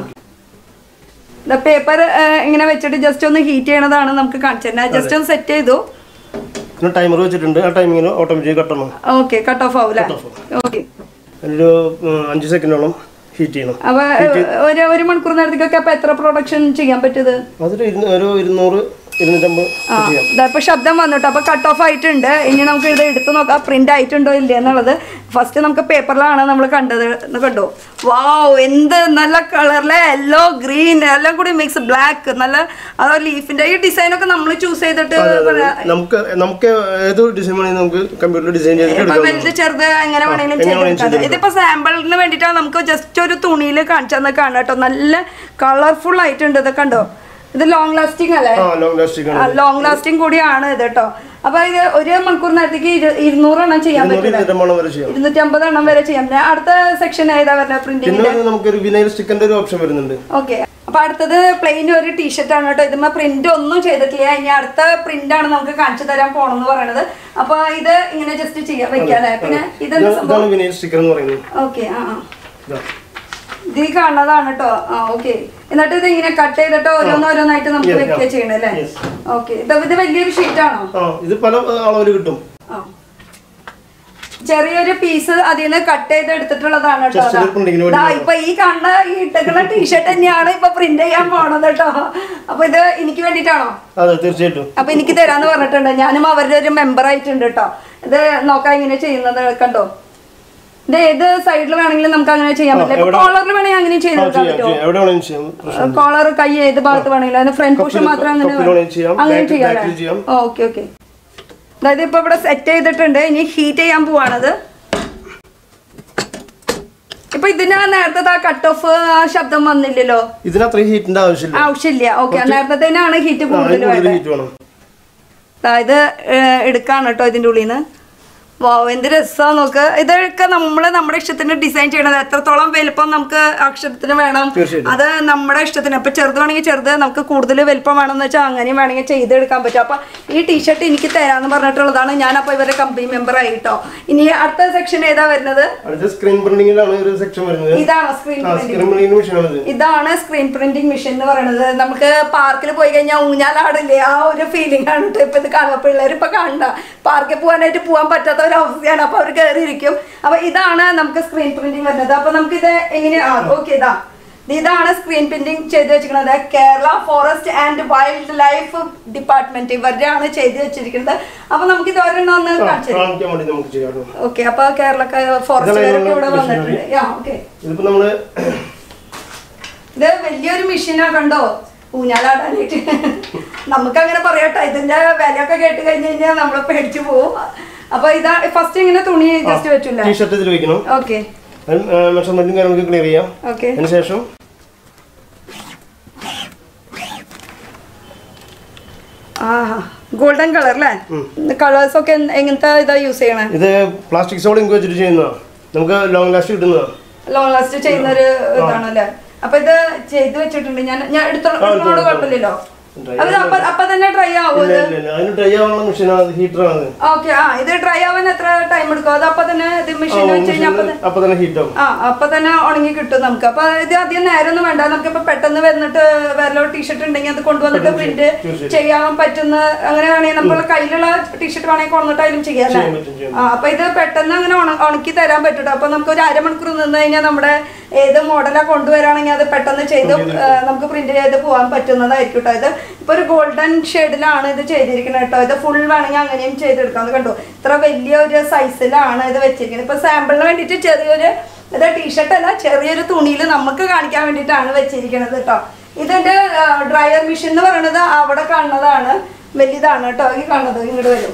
പേപ്പർ ഇങ്ങനെ വെച്ചിട്ട് ജസ്റ്റ് ഒന്ന് ഹീറ്റ് ചെയ്യണതാണ് നമുക്ക് കാണിച്ചു തരുന്നത് ജസ്റ്റ് ഒന്ന് സെറ്റ് ചെയ്തു പിന്നെ ടൈമർ വെച്ചിട്ടുണ്ട് ആ ടൈമിങ്ങിന് ഓട്ടോമാറ്റിക് കട്ടണം ഓക്കെ കട്ട് ഓഫ് ആവൂല ഓക്കെ അതിലൊരു ഉം, അഞ്ച് സെക്കൻഡോളം ഹീറ്റ് ചെയ്യണം അപ്പൊ ഒരു ഒരു മണിക്കൂർ നേരത്തേക്കൊക്കെ അപ്പൊ എത്ര പ്രൊഡക്ഷൻ ചെയ്യാൻ പറ്റിയത് അതൊരു ഇരുന്ന് ഒരു ഇരുന്നൂറ് ഇരുന്നൂറ്റമ്പത് ആ ഇപ്പൊ ശബ്ദം വന്നിട്ട് അപ്പൊ കട്ട് ഓഫ് ആയിട്ടുണ്ട് ഇനി നമുക്ക് ഇത് എടുത്ത് നോക്കാം പ്രിന്റ് ആയിട്ടുണ്ടോ ഇല്ല എന്നുള്ളത് ഫസ്റ്റ് നമുക്ക് പേപ്പറിലാണ് നമ്മൾ കണ്ടത് എന്ന് കണ്ടു വാവ് എന്ത് നല്ല കളറിലെ യെല്ലോ ഗ്രീൻ എല്ലാം കൂടി മിക്സ് ബ്ലാക്ക് നല്ല അതോ ലീഫിന്റെ ഈ ഡിസൈൻ ഒക്കെ നമ്മൾ ചൂസ് ചെയ്തിട്ട് പറയാ- നമുക്ക് നമുക്ക് ഏതൊരു ഡിസൈൻ വേണമെങ്കിൽ നമുക്ക് കമ്പ്യൂട്ടറിൽ ഡിസൈൻ ചെയ്തിട്ട് ഇപ്പൊ എടുക്കാം വലുത് ചെറുത് എങ്ങനെ വേണമെങ്കിലും എങ്ങനെ വേണമെങ്കിലും ചെയ്തെടുക്കാം ഇതിപ്പോ സാമ്പിളിന് വേണ്ടിയിട്ടാണ് നമുക്ക് ജസ്റ്റ് ഒരു തുണിയിൽ കാണിച്ചു തന്നെ കാണാം കേട്ടോ നല്ല കളർഫുൾ ആയിട്ടുണ്ട് ഇത് കണ്ടോ ഇത് ലോങ് ലാസ്റ്റിംഗ് അല്ലേ ആ ലോങ് ലാസ്റ്റിക് ആണ് ലോങ് ലാസ്റ്റിംഗ് കൂടിയാണ് ഇത് കേട്ടോ അപ്പൊ ഇത് ഒരു മണിക്കൂർ നേരത്തേക്ക് ഇരു- ഇരുന്നൂറെണ്ണം ചെയ്യാൻ ഇരുന്നൂറ് പറ്റില്ല ഇരുന്നൂറ്റമ്പത് വരെ ചെയ്യാം ഇരുന്നൂറ്റി അമ്പത് എണ്ണം വരെ ചെയ്യാം പിന്നെ അടുത്ത സെക്ഷൻ ഏതാ വരുന്നത് പ്രിന്റിംഗ് പിന്നെ വരുന്നത് നമുക്കൊരു വിനൈൽ സ്റ്റിക്കറിന്റെ ഒരു ഓപ്ഷൻ വരുന്നുണ്ട് ഓക്കെ അപ്പൊ അടുത്തത് പ്ലെയിൻ ഒരു ടീഷർട്ട് ആണ് കേട്ടോ ഇതിമ്മ പ്രിന്റ് ഒന്നും ചെയ്തിട്ടില്ല ഇനി അടുത്ത പ്രിന്റ് ആണ് നമുക്ക് കാണിച്ചു തരാൻ പോണെന്ന് പറയണത് അപ്പൊ ഇത് ഇങ്ങനെ ജസ്റ്റ് ചെയ്യാൻ വെക്കാല്ലേ പിന്നെ ഇതെന്താ ഇതാണ് സംഭവം ഇതാണ് വിനൈൽ സ്റ്റിക്കർ എന്ന് പറയുന്നത് ഓക്കെ ആ ആ ഇതാ. ഇത് ഈ കാണുന്നതാണ് കേട്ടോ ആ ഓക്കെ എന്നിട്ട് ഇത് ഇങ്ങനെ കട്ട് ചെയ്തിട്ട് ഓരോന്നോരോന്നായിട്ട് നമുക്ക് Yes, വെക്കുക yeah. ചെയ്യണം അല്ലേ Yes. ഓക്കെ ഇത് ഇത് വലിയൊരു ഷീറ്റ് ആണോ ആ ഇത് പല അളവിൽ കിട്ടും ആ. ചെറിയൊരു പീസ് അതിൽ നിന്ന് കട്ട് ചെയ്ത് എടുത്തിട്ടുള്ളതാണ് കേട്ടോ Just ഒരു printing ന് വേണ്ടി ദാ ഇപ്പൊ ഈ കാണുന്ന ഈ ഇട്ടേക്കുന്ന ടീഷർട്ട് തന്നെയാണ് ഇപ്പൊ പ്രിന്റ് ചെയ്യാൻ പോണത് കേട്ടോ അപ്പൊ ഇത് എനിക്ക് വേണ്ടിട്ടാണോ അതെ തീർച്ചയായിട്ടും അപ്പൊ എനിക്ക് തരാന്ന് പറഞ്ഞിട്ടുണ്ട് ഞാനും അവരുടെ ഒരു മെമ്പർ ആയിട്ടുണ്ട് കേട്ടോ ഇത് നോക്കാൻ ഇങ്ങനെ ചെയ്യുന്നത് കണ്ടോ ഇത് ഏത് സൈഡിൽ വേണമെങ്കിലും നമുക്ക് അങ്ങനെ ചെയ്യാൻ പറ്റില്ല ഇപ്പൊ എവിടെ- കോളറിൽ വേണമെങ്കിൽ അങ്ങനെ ചെയ്ത് ആ, കൊടുക്കാൻ ചെയ്യാം പറ്റുമോ ചെയ്യാം. എവിടെ വേണമെങ്കിലും ചെയ്യാം പ്രശ്നം കോളർ കൈ ഏത് ഭാഗത്ത് വേണമെങ്കിലും അതിന് ഫ്രണ്ട് പുഷ് കപ്പില് മാത്രം അങ്ങനെ കപ്പില് വേണമെങ്കിൽ ചെയ്യാം. അങ്ങനെ ബാക്കിൽ- ചെയ്യാം ബാക്കിൽ ചെയ്യാം. ഓക്കെ ഓക്കെ അതായത് ഇപ്പൊ ഇവിടെ സെറ്റ് ചെയ്തിട്ടുണ്ട് ഇനി ഹീറ്റ് ചെയ്യാൻ പോവാണത് ഇപ്പൊ ഇതിന് നേരത്തെ ആ കട്ട് ഓഫ് ആ ശബ്ദം വന്നില്ലല്ലോ ഇതിന് അത്രയും ഹീറ്റിന്റെ ആവശ്യമില്ല ആവശ്യമില്ല ഓക്കെ നേരത്തേനാണ് ഹീറ്റ് ആ, കൂടുതൽ അതിന് കൂടുതൽ വേണ്ടത് ഹീറ്റ് വേണം അതായത് എടുക്കാണ് കേട്ടോ ഇതിൻ്റെ ഉള്ളിൽ നിന്ന് വാവ് എന്ത് രസമാണ് നോക്ക് ഇതൊക്കെ നമ്മൾ നമ്മുടെ ഇഷ്ടത്തിന് ഡിസൈൻ ചെയ്യണത് എത്രത്തോളം വലുപ്പം നമുക്ക് അക്ഷരത്തിന് വേണം തീർച്ചയായിട്ടും. അത് നമ്മുടെ ഇഷ്ടത്തിന് ഇപ്പൊ ചെറുത് വേണമെങ്കിൽ ചെറുത് നമുക്ക് കൂടുതൽ വലുപ്പം വേണമെന്ന് വെച്ചാൽ അങ്ങനെയും വേണമെങ്കിൽ ചെയ്തെടുക്കാൻ പറ്റും അപ്പൊ ഈ ടീഷർട്ട് എനിക്ക് തരാന്ന് പറഞ്ഞിട്ടുള്ളതാണ് ഞാൻ അപ്പൊ ഇവരുടെ കമ്പനി മെമ്പർ ആയിട്ടോ ഇനി അടുത്ത സെക്ഷൻ ഏതാ വരുന്നത് അടുത്ത സ്ക്രീൻ പ്രിന്റിംഗിലാണ് ഒരു സെക്ഷൻ വരുന്നത് ഇതാണോ സ്ക്രീൻ ആ സ്ക്രീൻ പ്രിന്റിംഗ് മെഷീനാണ് ഇത് ഇതാണ് സ്ക്രീൻ പ്രിന്റിംഗ് മെഷീൻ എന്ന് പറയുന്നത് നമുക്ക് പാർക്കിൽ പോയി കഴിഞ്ഞാൽ ഊഞ്ഞാലാടില്ലേ ആ ഒരു ഫീലിംഗ് ആണ് കേട്ടോ ഇപ്പൊ ഇത് കാണുക പിള്ളേർ ഇപ്പൊ കാണണ്ട പാർക്കിൽ പോകാനായിട്ട് പോകാൻ പറ്റാത്ത ഒരു അവസ്ഥയാണ് അപ്പൊ അവർ കയറിയിരിക്കും അപ്പൊ ഇതാണ് നമുക്ക് സ്ക്രീൻ പ്രിന്റിംഗ് വരുന്നത് അപ്പൊ നമുക്ക് ഇത് എങ്ങനെയാ ഓക്കെ ഇതാ ഇതാണ് സ്ക്രീൻ പ്രിന്റിംഗ് ചെയ്ത് വെച്ചിരിക്കുന്നത് Kerala forest and wildlife department ഇവരുടെയാണ് ചെയ്ത് വെച്ചിരിക്കുന്നത് അപ്പൊ നമുക്ക് ഇത് ഒരെണ്ണം ഒന്ന് ആ, കാണിച്ചു തരാം കാണിക്കാൻ വേണ്ടി നമുക്ക് ചെയ്യാം ഓക്കെ അപ്പൊ കേരള ഫോറസ്റ്റുകാരൊക്കെ ഇവിടെ ഇതാണ് വന്നിട്ടുണ്ട് യാ ഓക്കെ ഇതിപ്പോ നമ്മള് ഇത് വലിയൊരു മെഷീനാ കണ്ടോ ഊഞ്ഞാലാടാനായിട്ട് നമുക്ക് അങ്ങനെ പറയട്ടെ ഇതിന്റെ വിലയൊക്കെ കേട്ട് കഴിഞ്ഞ് കഴിഞ്ഞാൽ നമ്മൾ പേടിച്ചു പോവും അപ്പൊ ഇതാ ഫസ്റ്റ് ഇങ്ങനെ തുണി ജസ്റ്റ് വെച്ചില്ലേ ടീഷർട്ട് ഇതിൽ വെക്കണം ഓക്കെ മെഷർമെന്റും കാര്യങ്ങളൊക്കെ ക്ലിയർ ചെയ്യാം ഓക്കെ അതിനുശേഷം ആ ഗോൾഡൻ കളർ അല്ലേ കളേഴ്സ് ഒക്കെ എന്ത്- എങ്ങനത്തെ ഇതാ യൂസ് ചെയ്യണേ ഇത് പ്ലാസ്റ്റിക് സോഡ് ഇങ്ക് വെച്ചിട്ട് ചെയ്യുന്നതാണ് നമുക്ക് ലോങ് ലാസ്റ്റ് കിട്ടുന്നതാണ് ലോങ് ലാസ്റ്റ് ചെയ്യുന്ന ഒരു ഇതാണ് അല്ലേ അപ്പൊ ഇത് ചെയ്ത് വെച്ചിട്ടുണ്ട് ഞാൻ ഞാൻ എടുത്തോളൂ ആ, എടുത്തോളൂ, കുഴപ്പമില്ലല്ലോ Dry അത് അപ്പൊ അപ്പൊ തന്നെ ഡ്രൈ ആവും ഇല്ല ഇല്ല ഇല്ല അതിന് ഡ്രൈ ആവാനുള്ള മെഷീനാണ് ഹീറ്ററാണ് ഓക്കെ ആ ഇത് ഡ്രൈ ആവാൻ എത്ര ടൈം എടുക്കും അത് അപ്പൊ തന്നെ ഇത് മെഷീൻ വെച്ച് കഴിഞ്ഞാൽ അപ്പൊ തന്നെ- അപ്പൊ തന്നെ ഹീറ്റ് ആവും ആ അപ്പൊ തന്നെ ഉണങ്ങി കിട്ടും നമുക്ക് അപ്പൊ ഇത് അധികം നേരം ഒന്നും വേണ്ട നമുക്ക് ഇപ്പൊ പെട്ടെന്ന് വന്നിട്ട് വേറെ ടീഷർട്ട് ഉണ്ടെങ്കിൽ അത് കൊണ്ടുവന്നിട്ട് പ്രിന്റ് തീർച്ചയായും. ചെയ്യാൻ പറ്റുന്ന അങ്ങനെ വേണമെങ്കിൽ നമ്മുടെ കയ്യിലുള്ള ടീഷർട്ട് വേണമെങ്കിൽ കൊണ്ടിട്ട് അതിലും ചെയ്യാം ചെയ്യാൻ പറ്റും, ചെയ്യാൻ ആ അപ്പൊ ഇത് പെട്ടെന്ന് അങ്ങനെ ഉണ- ഉണക്കി തരാൻ പറ്റൂട്ടോ അപ്പൊ നമുക്ക് ഒരു അരമണിക്കൂർ നിന്ന് കഴിഞ്ഞാൽ നമ്മുടെ ഏത് മോഡലാ കൊണ്ടുവരാണെങ്കിൽ അത് പെട്ടെന്ന് ചെയ്ത് ഏ, നമുക്ക് പ്രിന്റ് ചെയ്ത് പോകാൻ പറ്റുന്നതായിരിക്കും കേട്ടോ ഇത് ഇപ്പൊ ഒരു ഗോൾഡൻ ഷെയ്ഡിലാണ് ഇത് ചെയ്തിരിക്കുന്നത് കേട്ടോ ഇത് ഫുൾ വേണമെങ്കിൽ അങ്ങനെയും ചെയ്തെടുക്കാം അത് കണ്ടു ഇത്ര വലിയ ഒരു സൈസിലാണ് ഇത് വെച്ചിരിക്കുന്നത് ഇപ്പൊ സാമ്പിളിന് വേണ്ടിയിട്ട് ചെറിയൊരു ഇത് ടീഷർട്ട് അല്ല ചെറിയൊരു തുണിയിൽ നമുക്ക് കാണിക്കാൻ വേണ്ടിയിട്ടാണ് വെച്ചിരിക്കുന്നത് കേട്ടോ ഇതിന്റെ ഡ്രയർ മെഷീൻ എന്ന് പറയുന്നത് അവിടെ കാണുന്നതാണ് വലിയതാണ് കേട്ടോ ഈ കാണുന്നത് ഇങ്ങോട്ട് വരും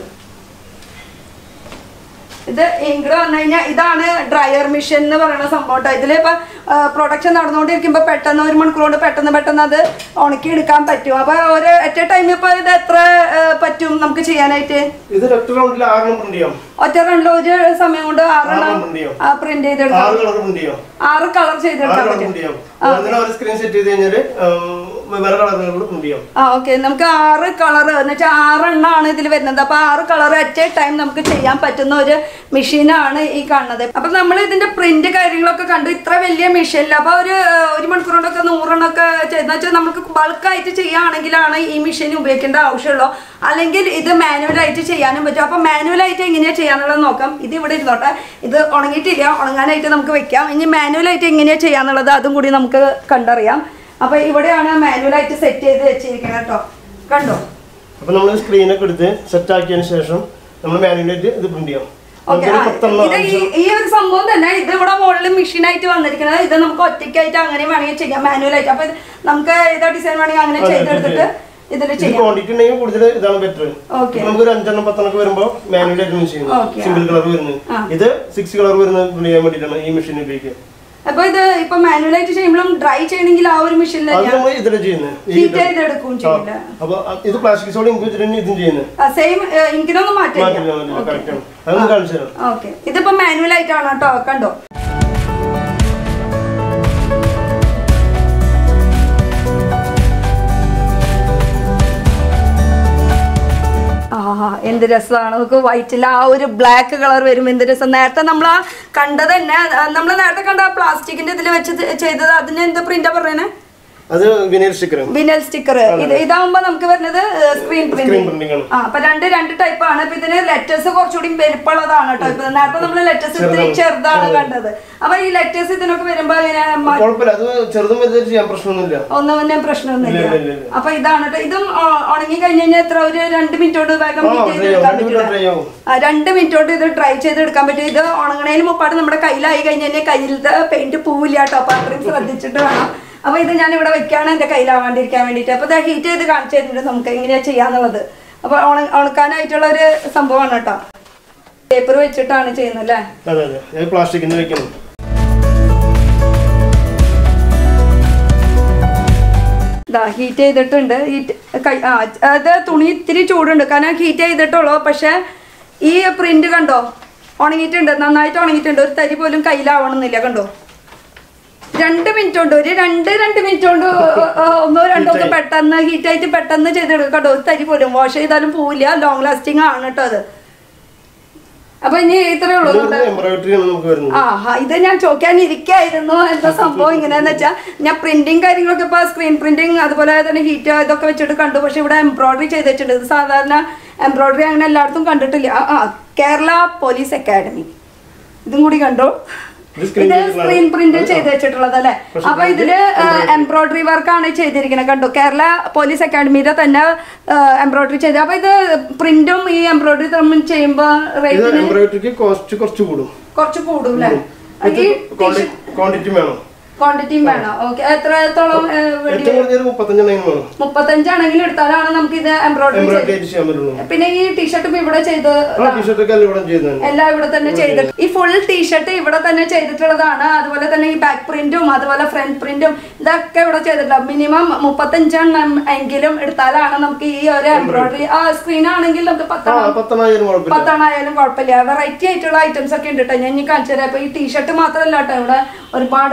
ഇത് ഇങ്ങോട്ട് വന്നു കഴിഞ്ഞാൽ ഇതാണ് ഡ്രയർ മെഷീൻ എന്ന് പറയുന്ന സംഭവം കേട്ടോ ഇതിലിപ്പോൾ പ്രൊഡക്ഷൻ നടന്നുകൊണ്ടിരിക്കുമ്പോൾ പെട്ടെന്ന് ഒരു മണിക്കൂർ കൊണ്ട് പെട്ടെന്ന് പെട്ടെന്ന് അത് ഉണക്കി എടുക്കാൻ പറ്റും അപ്പോൾ ഒരു ഒറ്റ ടൈമിൽ ഇപ്പോൾ ഇത് എത്ര ആ, പറ്റും നമുക്ക് ചെയ്യാനായിട്ട് ഇത് ഒറ്റ റൗണ്ടിൽ ആറെണ്ണം പ്രിന്റ് ചെയ്യാം ഒറ്റ റൗണ്ടിൽ ഒരു സമയം കൊണ്ട് ആറെണ്ണം ആറെണ്ണം print ചെയ്യാം. പ്രിന്റ് ചെയ്തെടുക്കാം ആറ് കളർ പ്രിന്റ് ചെയ്യാം ആറ് കളർ ആറ് ചെയ്തെടുക്കാൻ കളർ പറ്റും പ്രിന്റ് ചെയ്യാം അതിന് ഒരു സ്ക്രീൻ സെറ്റ് ചെയ്ത് കഴിഞ്ഞാല് ഉം, വേറെ കളറുകൾ പ്രിന്റ് ചെയ്യാം ആ ഓക്കെ നമുക്ക് ആറ് കളർ എന്ന് വെച്ചാൽ ആറെണ്ണമാണ് ഇതിൽ വരുന്നത് അപ്പൊ ആറ് കളർ അറ്റ് എ ടൈം നമുക്ക് ചെയ്യാൻ പറ്റുന്ന ഒരു മെഷീനാണ് ഈ കാണുന്നത് അപ്പൊ നമ്മൾ ഇതിന്റെ പ്രിന്റ് കാര്യങ്ങളൊക്കെ കണ്ടു ഇത്ര വലിയ മെഷീനിൽ അപ്പൊ ഒരു ഏഹ്, ഒരു മണിക്കൂർ കൊണ്ടൊക്കെ നൂറെണ്ണൊക്കെ ചെയ്തെന്ന് വെച്ചാൽ നമുക്ക് ബൾക്കായിട്ട് ചെയ്യുകയാണെങ്കിലാണ് ഈ മെഷീൻ ഉപയോഗിക്കേണ്ട ആവശ്യമുള്ളൂ അല്ലെങ്കിൽ ഇത് മാനുവലായിട്ട് ചെയ്യാനും പറ്റും അപ്പൊ മാനുവലായിട്ട് എങ്ങനെയാ ചെയ്യാന്നുള്ളത് നോക്കാം ഇത് ഇവിടെ ഇരുന്നോട്ടെ ഇത് ഉണങ്ങിയിട്ടില്ല ഉണങ്ങാനായിട്ട് നമുക്ക് വെക്കാം ഇനി മാനുവലായിട്ട് എങ്ങനെയാ ചെയ്യാന്നുള്ളത് അതും കൂടി നമുക്ക് കണ്ടറിയാം അപ്പൊ ഇവിടെയാണ് മാനുവലായിട്ട് സെറ്റ് ചെയ്ത് വെച്ചിരിക്കുന്നത് കേട്ടോ കണ്ടോ അപ്പൊ നമ്മൾ സ്ക്രീനൊക്കെ എടുത്ത് സെറ്റ് ആക്കിയതിന് ശേഷം നമ്മൾ മാനുവലായിട്ട് ഇത് പ്രിന്റ് ചെയ്യാം ഓക്കെ നമുക്കൊരു പത്തെണ്ണം ഇത് ഈ- ഈ ഒരു സംഭവം തന്നെ ഇത് ഇവിടെ മുകളിൽ മെഷീൻ ആയിട്ട് വന്നിരിക്കുന്നത് ഇത് നമുക്ക് ഒറ്റയ്ക്കായിട്ട് അങ്ങനെ വേണമെങ്കിൽ ചെയ്യാം മാനുവലായിട്ട് അപ്പൊ ഇത് നമുക്ക് ഏതാ ഡിസൈൻ വേണമെങ്കിൽ അങ്ങനെ അതെ, ചെയ്തെടുത്തിട്ട് ഇതിൽ ഇത് ചെയ്യാം ക്വാണ്ടിറ്റി ഉണ്ടെങ്കിൽ കൂടുതൽ ഇതാണ് ബെറ്റർ ഓക്കെ നമുക്ക് ഒരു അഞ്ചെണ്ണം പത്തെണ്ണം വരുമ്പോൾ മാനുവലായിട്ട് യൂസ് ചെയ്യുന്നത് Okay. സിംഗിൾ കളർ വരുന്നത് ആ. ഇത് സിക്സ് കളർ വരുന്നത് പ്രിന്റ് ചെയ്യാൻ വേണ്ടിയിട്ടാണ് ഈ മെഷീൻ ഉപയോഗിക്കുക അപ്പൊ ഇത് ഇപ്പൊ മാനുവലായിട്ട് ചെയ്യുമ്പോഴും ഡ്രൈ ചെയ്യണമെങ്കിൽ ആ ഒരു മെഷീനിൽ അത് നമ്മൾ ഇതിലാണ് ചെയ്യുന്നത് ഈ ഹീറ്റ് ഇത്. ചെയ്തെടുക്കും ചെയ്യില്ല അപ്പൊ ഇത് പ്ലാസ്റ്റിക് സോഡ് ഇൻക്ലൂഡ് ചെയ്തിട്ട് ഇതും ചെയ്യുന്നത് സെയിം ഇൻകിനൊന്നും മാറ്റില്ല മാറ്റില്ല മാറ്റില്ല കറക്റ്റ് ആണ് അതൊന്ന് കാണിച്ചു തരാം ഓക്കെ ഇതിപ്പോ മാനുവൽ ആയിട്ടാണ് കേട്ടോ കണ്ടോ ആഹാ എന്ത് രസമാണ് നമുക്ക് വൈറ്റിൽ ആ ഒരു ബ്ലാക്ക് കളർ വരും എന്ത് രസം നേരത്തെ നമ്മൾ ആ കണ്ടത് തന്നെ നമ്മൾ നേരത്തെ കണ്ട പ്ലാസ്റ്റിക്കിന്റെ ഇതിൽ വെച്ച് ചെയ്തത് അതിന് എന്ത് പ്രിന്റാ പറയുന്നത് അത് വിനൈൽ സ്റ്റിക്കർ വിനൽ സ്റ്റിക്കർ ഇത് ഇതാവുമ്പോ നമുക്ക് വരുന്നത് സ്ക്രീൻ സ്ക്രീൻ പ്രിന്റിംഗ് പ്രിന്റിംഗ് ആണ് ആ അപ്പൊ രണ്ട് രണ്ട് ടൈപ്പ് ആണ് ഇപ്പൊ ഇതിന് ലെറ്റേഴ്സ് കുറച്ചുകൂടി വലിപ്പമുള്ളതാണ് കേട്ടോ ഇപ്പൊ നേരത്തെ നമ്മൾ ലെറ്റേഴ്സ് ഇത്തിരി ചെറുതാണ് കണ്ടത് അപ്പൊ ഈ ലെറ്റേഴ്സ് ഇതിനൊക്കെ വരുമ്പോ ഇങ്ങനെ മ- കുഴപ്പമില്ല അത് ചെറുതും വലുതായിട്ട് ചെയ്യാൻ പ്രശ്നമൊന്നുമില്ല ഒന്നും പിന്നെ പ്രശ്നമൊന്നുമില്ല ഇല്ല, ഇല്ല, ഇല്ല. അപ്പൊ ഇതാണ് ട്ടോ. ഇതും ആ, ഉണങ്ങി കഴിഞ്ഞ് കഴിഞ്ഞാൽ എത്ര ഒരു രണ്ട് മിനിറ്റ് കൊണ്ട് വേഗം ആ, heat ചെയ്ത് dry ആവും. എടുക്കാൻ രണ്ട് minute പറ്റില്ല dry ആവും. ആ, രണ്ട് മിനിറ്റ് കൊണ്ട് ഇത് ഡ്രൈ ചെയ്ത് എടുക്കാൻ പറ്റും ഇത് ഉണങ്ങണേന് മുപ്പാട് നമ്മുടെ കയ്യിലായി കഴിഞ്ഞ് കഴിഞ്ഞാൽ കയ്യിലത്തെ പെയിന്റ് പോവില്ല കേട്ടോ അപ്പൊ അത്രയും ശ്രദ്ധിച്ചിട്ട് വേണം അപ്പൊ ഇത് ഞാൻ ഇവിടെ വെക്കാണ് എന്റെ കയ്യിലാവാണ്ടിരിക്കാൻ വേണ്ടിയിട്ട് അപ്പൊ ഇത് ഹീറ്റ് ചെയ്ത് കാണിച്ചു തരുന്നുണ്ട് നമുക്ക് എങ്ങനെയാ ചെയ്യാന്നുള്ളത് അപ്പൊ ഉണ- ഉണക്കാനായിട്ടുള്ള ഒരു സംഭവമാണ് കേട്ടോ പേപ്പർ വെച്ചിട്ടാണ് ചെയ്യുന്നത് അല്ലേ അതെ അതെ അത് പ്ലാസ്റ്റിക്കിന്റെ വെക്കണം ഇതാ ഹീറ്റ് ചെയ്തിട്ടുണ്ട് ഹീറ്റ് കൈ ആ അത് തുണി ഇത്തിരി ചൂടുണ്ട് കാരണം ഹീറ്റ് ചെയ്തിട്ടുള്ളൂ പക്ഷെ ഈ പ്രിന്റ് കണ്ടോ ഉണങ്ങിയിട്ടുണ്ട് നന്നായിട്ട് ഉണങ്ങിയിട്ടുണ്ട് ഒരു തരി പോലും കയ്യിലാവണമെന്നില്ല കണ്ടോ രണ്ട് മിനിറ്റ് കൊണ്ട് ഒരു രണ്ട് രണ്ട് മിനിറ്റ് കൊണ്ട് ഒന്നോ രണ്ടോ ഒക്കെ പെട്ടെന്ന് ഹീറ്റ് ആയിട്ട് പെട്ടെന്ന് ചെയ്തെടുക്കും കേട്ടോ ഒരു തരി പോലും വാഷ് ചെയ്താലും പോവില്ല ലോങ് ലാസ്റ്റിംഗ് ആണ് കേട്ടോ അത് അപ്പൊ ഇനി ഇത്രയേ ഉള്ളൂ നമ്മുടെ എംബ്രോയിഡറി ആണ് നമുക്ക് വരുന്നത് ആ ഹാ, ഇത് ഞാൻ ചോദിക്കാൻ ഇരിക്കായിരുന്നു എന്താ സംഭവം ഇങ്ങനെയാന്ന് വെച്ചാൽ ഞാൻ പ്രിന്റിങ് കാര്യങ്ങളൊക്കെ ഇപ്പൊ സ്ക്രീൻ പ്രിന്റിങ് അതുപോലെ തന്നെ ഹീറ്റ് ഇതൊക്കെ വെച്ചിട്ട് കണ്ടു പക്ഷെ ഇവിടെ എംബ്രോയിഡറി ചെയ്തിട്ടുണ്ട് ഇത് സാധാരണ എംബ്രോയിഡറി അങ്ങനെ എല്ലായിടത്തും കണ്ടിട്ടില്ല ആ, ആ കേരള പോലീസ് അക്കാഡമി ഇതും കൂടി കണ്ടു ഇത് screen ഇത് ചെയ്തിട്ടുള്ളതാണ്. സ്ക്രീൻ പ്രിന്റ് ചെയ്ത് വെച്ചിട്ടുള്ളത് അല്ലേ പക്ഷെ അപ്പൊ ഇതില് എംബ്രോയിഡറി വർക്കാണ് ചെയ്തിരിക്കുന്നത് കണ്ടു കേരള പോലീസ് അക്കാഡമിയുടെ തന്നെ എംബ്രോയിഡറി ചെയ്ത് അപ്പൊ ഇത് പ്രിന്റും ഈ എംബ്രോയിഡറി തമ്മിൽ ചെയ്യുമ്പോ ഇത് റേറ്റിന് എംബ്രോയിഡറിക്ക് കോസ്റ്റ് കുറച്ച് കൂടും കുറച്ച് കൂടും അല്ലേ ഈ ക്വാണ്ടിറ്റി വേണം ക്വാണ്ടിറ്റിയും വേണം ഓക്കെ എത്രത്തോളം ഏ, വേണ്ടി ഏറ്റവും കുറഞ്ഞൊരു മുപ്പത്തഞ്ചെണ്ണം വേണം മുപ്പത്തഞ്ചാണെങ്കിൽ എടുത്താലാണ് നമുക്ക് ഇത് എംബ്രോയിഡറി എംബ്രോയിഡറി ആയിട്ട് ചെയ്യാൻ പറ്റുള്ളൂ പിന്നെ ഈ ടീഷർട്ടും ഇവിടെ ചെയ്ത് ആ ടീഷർട്ടൊക്കെ അല്ല ഇവിടെ ചെയ്യുന്നത് എല്ലാം ഇവിടെ തന്നെ ചെയ്തിട്ട് ഈ ഫുൾ ടീഷർട്ട് ഇവിടെ തന്നെ ചെയ്തിട്ടുള്ളതാണ് അതുപോലെ തന്നെ ഈ ബാക്ക് പ്രിന്റും അതുപോലെ ഫ്രണ്ട് പ്രിന്റും ഇതൊക്കെ ഇവിടെ ചെയ്തിട്ടുണ്ട് മിനിമം മുപ്പത്തഞ്ചെണ്ണം എങ്കിലും എടുത്താലാണ് നമുക്ക് ഈ ഒരു എംബ്രോയിഡറി ആ സ്ക്രീൻ ആണെങ്കിൽ നമുക്ക് ആ പത്തെണ്ണം പത്തെണ്ണായിരം കുഴപ്പമില്ല പത്തെണ്ണായാലും കുഴപ്പമില്ല വെറൈറ്റി ആയിട്ടുള്ള ഐറ്റംസ് ഒക്കെ ഉണ്ട് കേട്ടോ ഞാൻ ഇനി കാണിച്ചു തരാം അപ്പൊ ഈ ടീഷർട്ട് മാത്രമല്ല കേട്ടോ ഇവിടെ ഒരുപാട് വെറൈറ്റി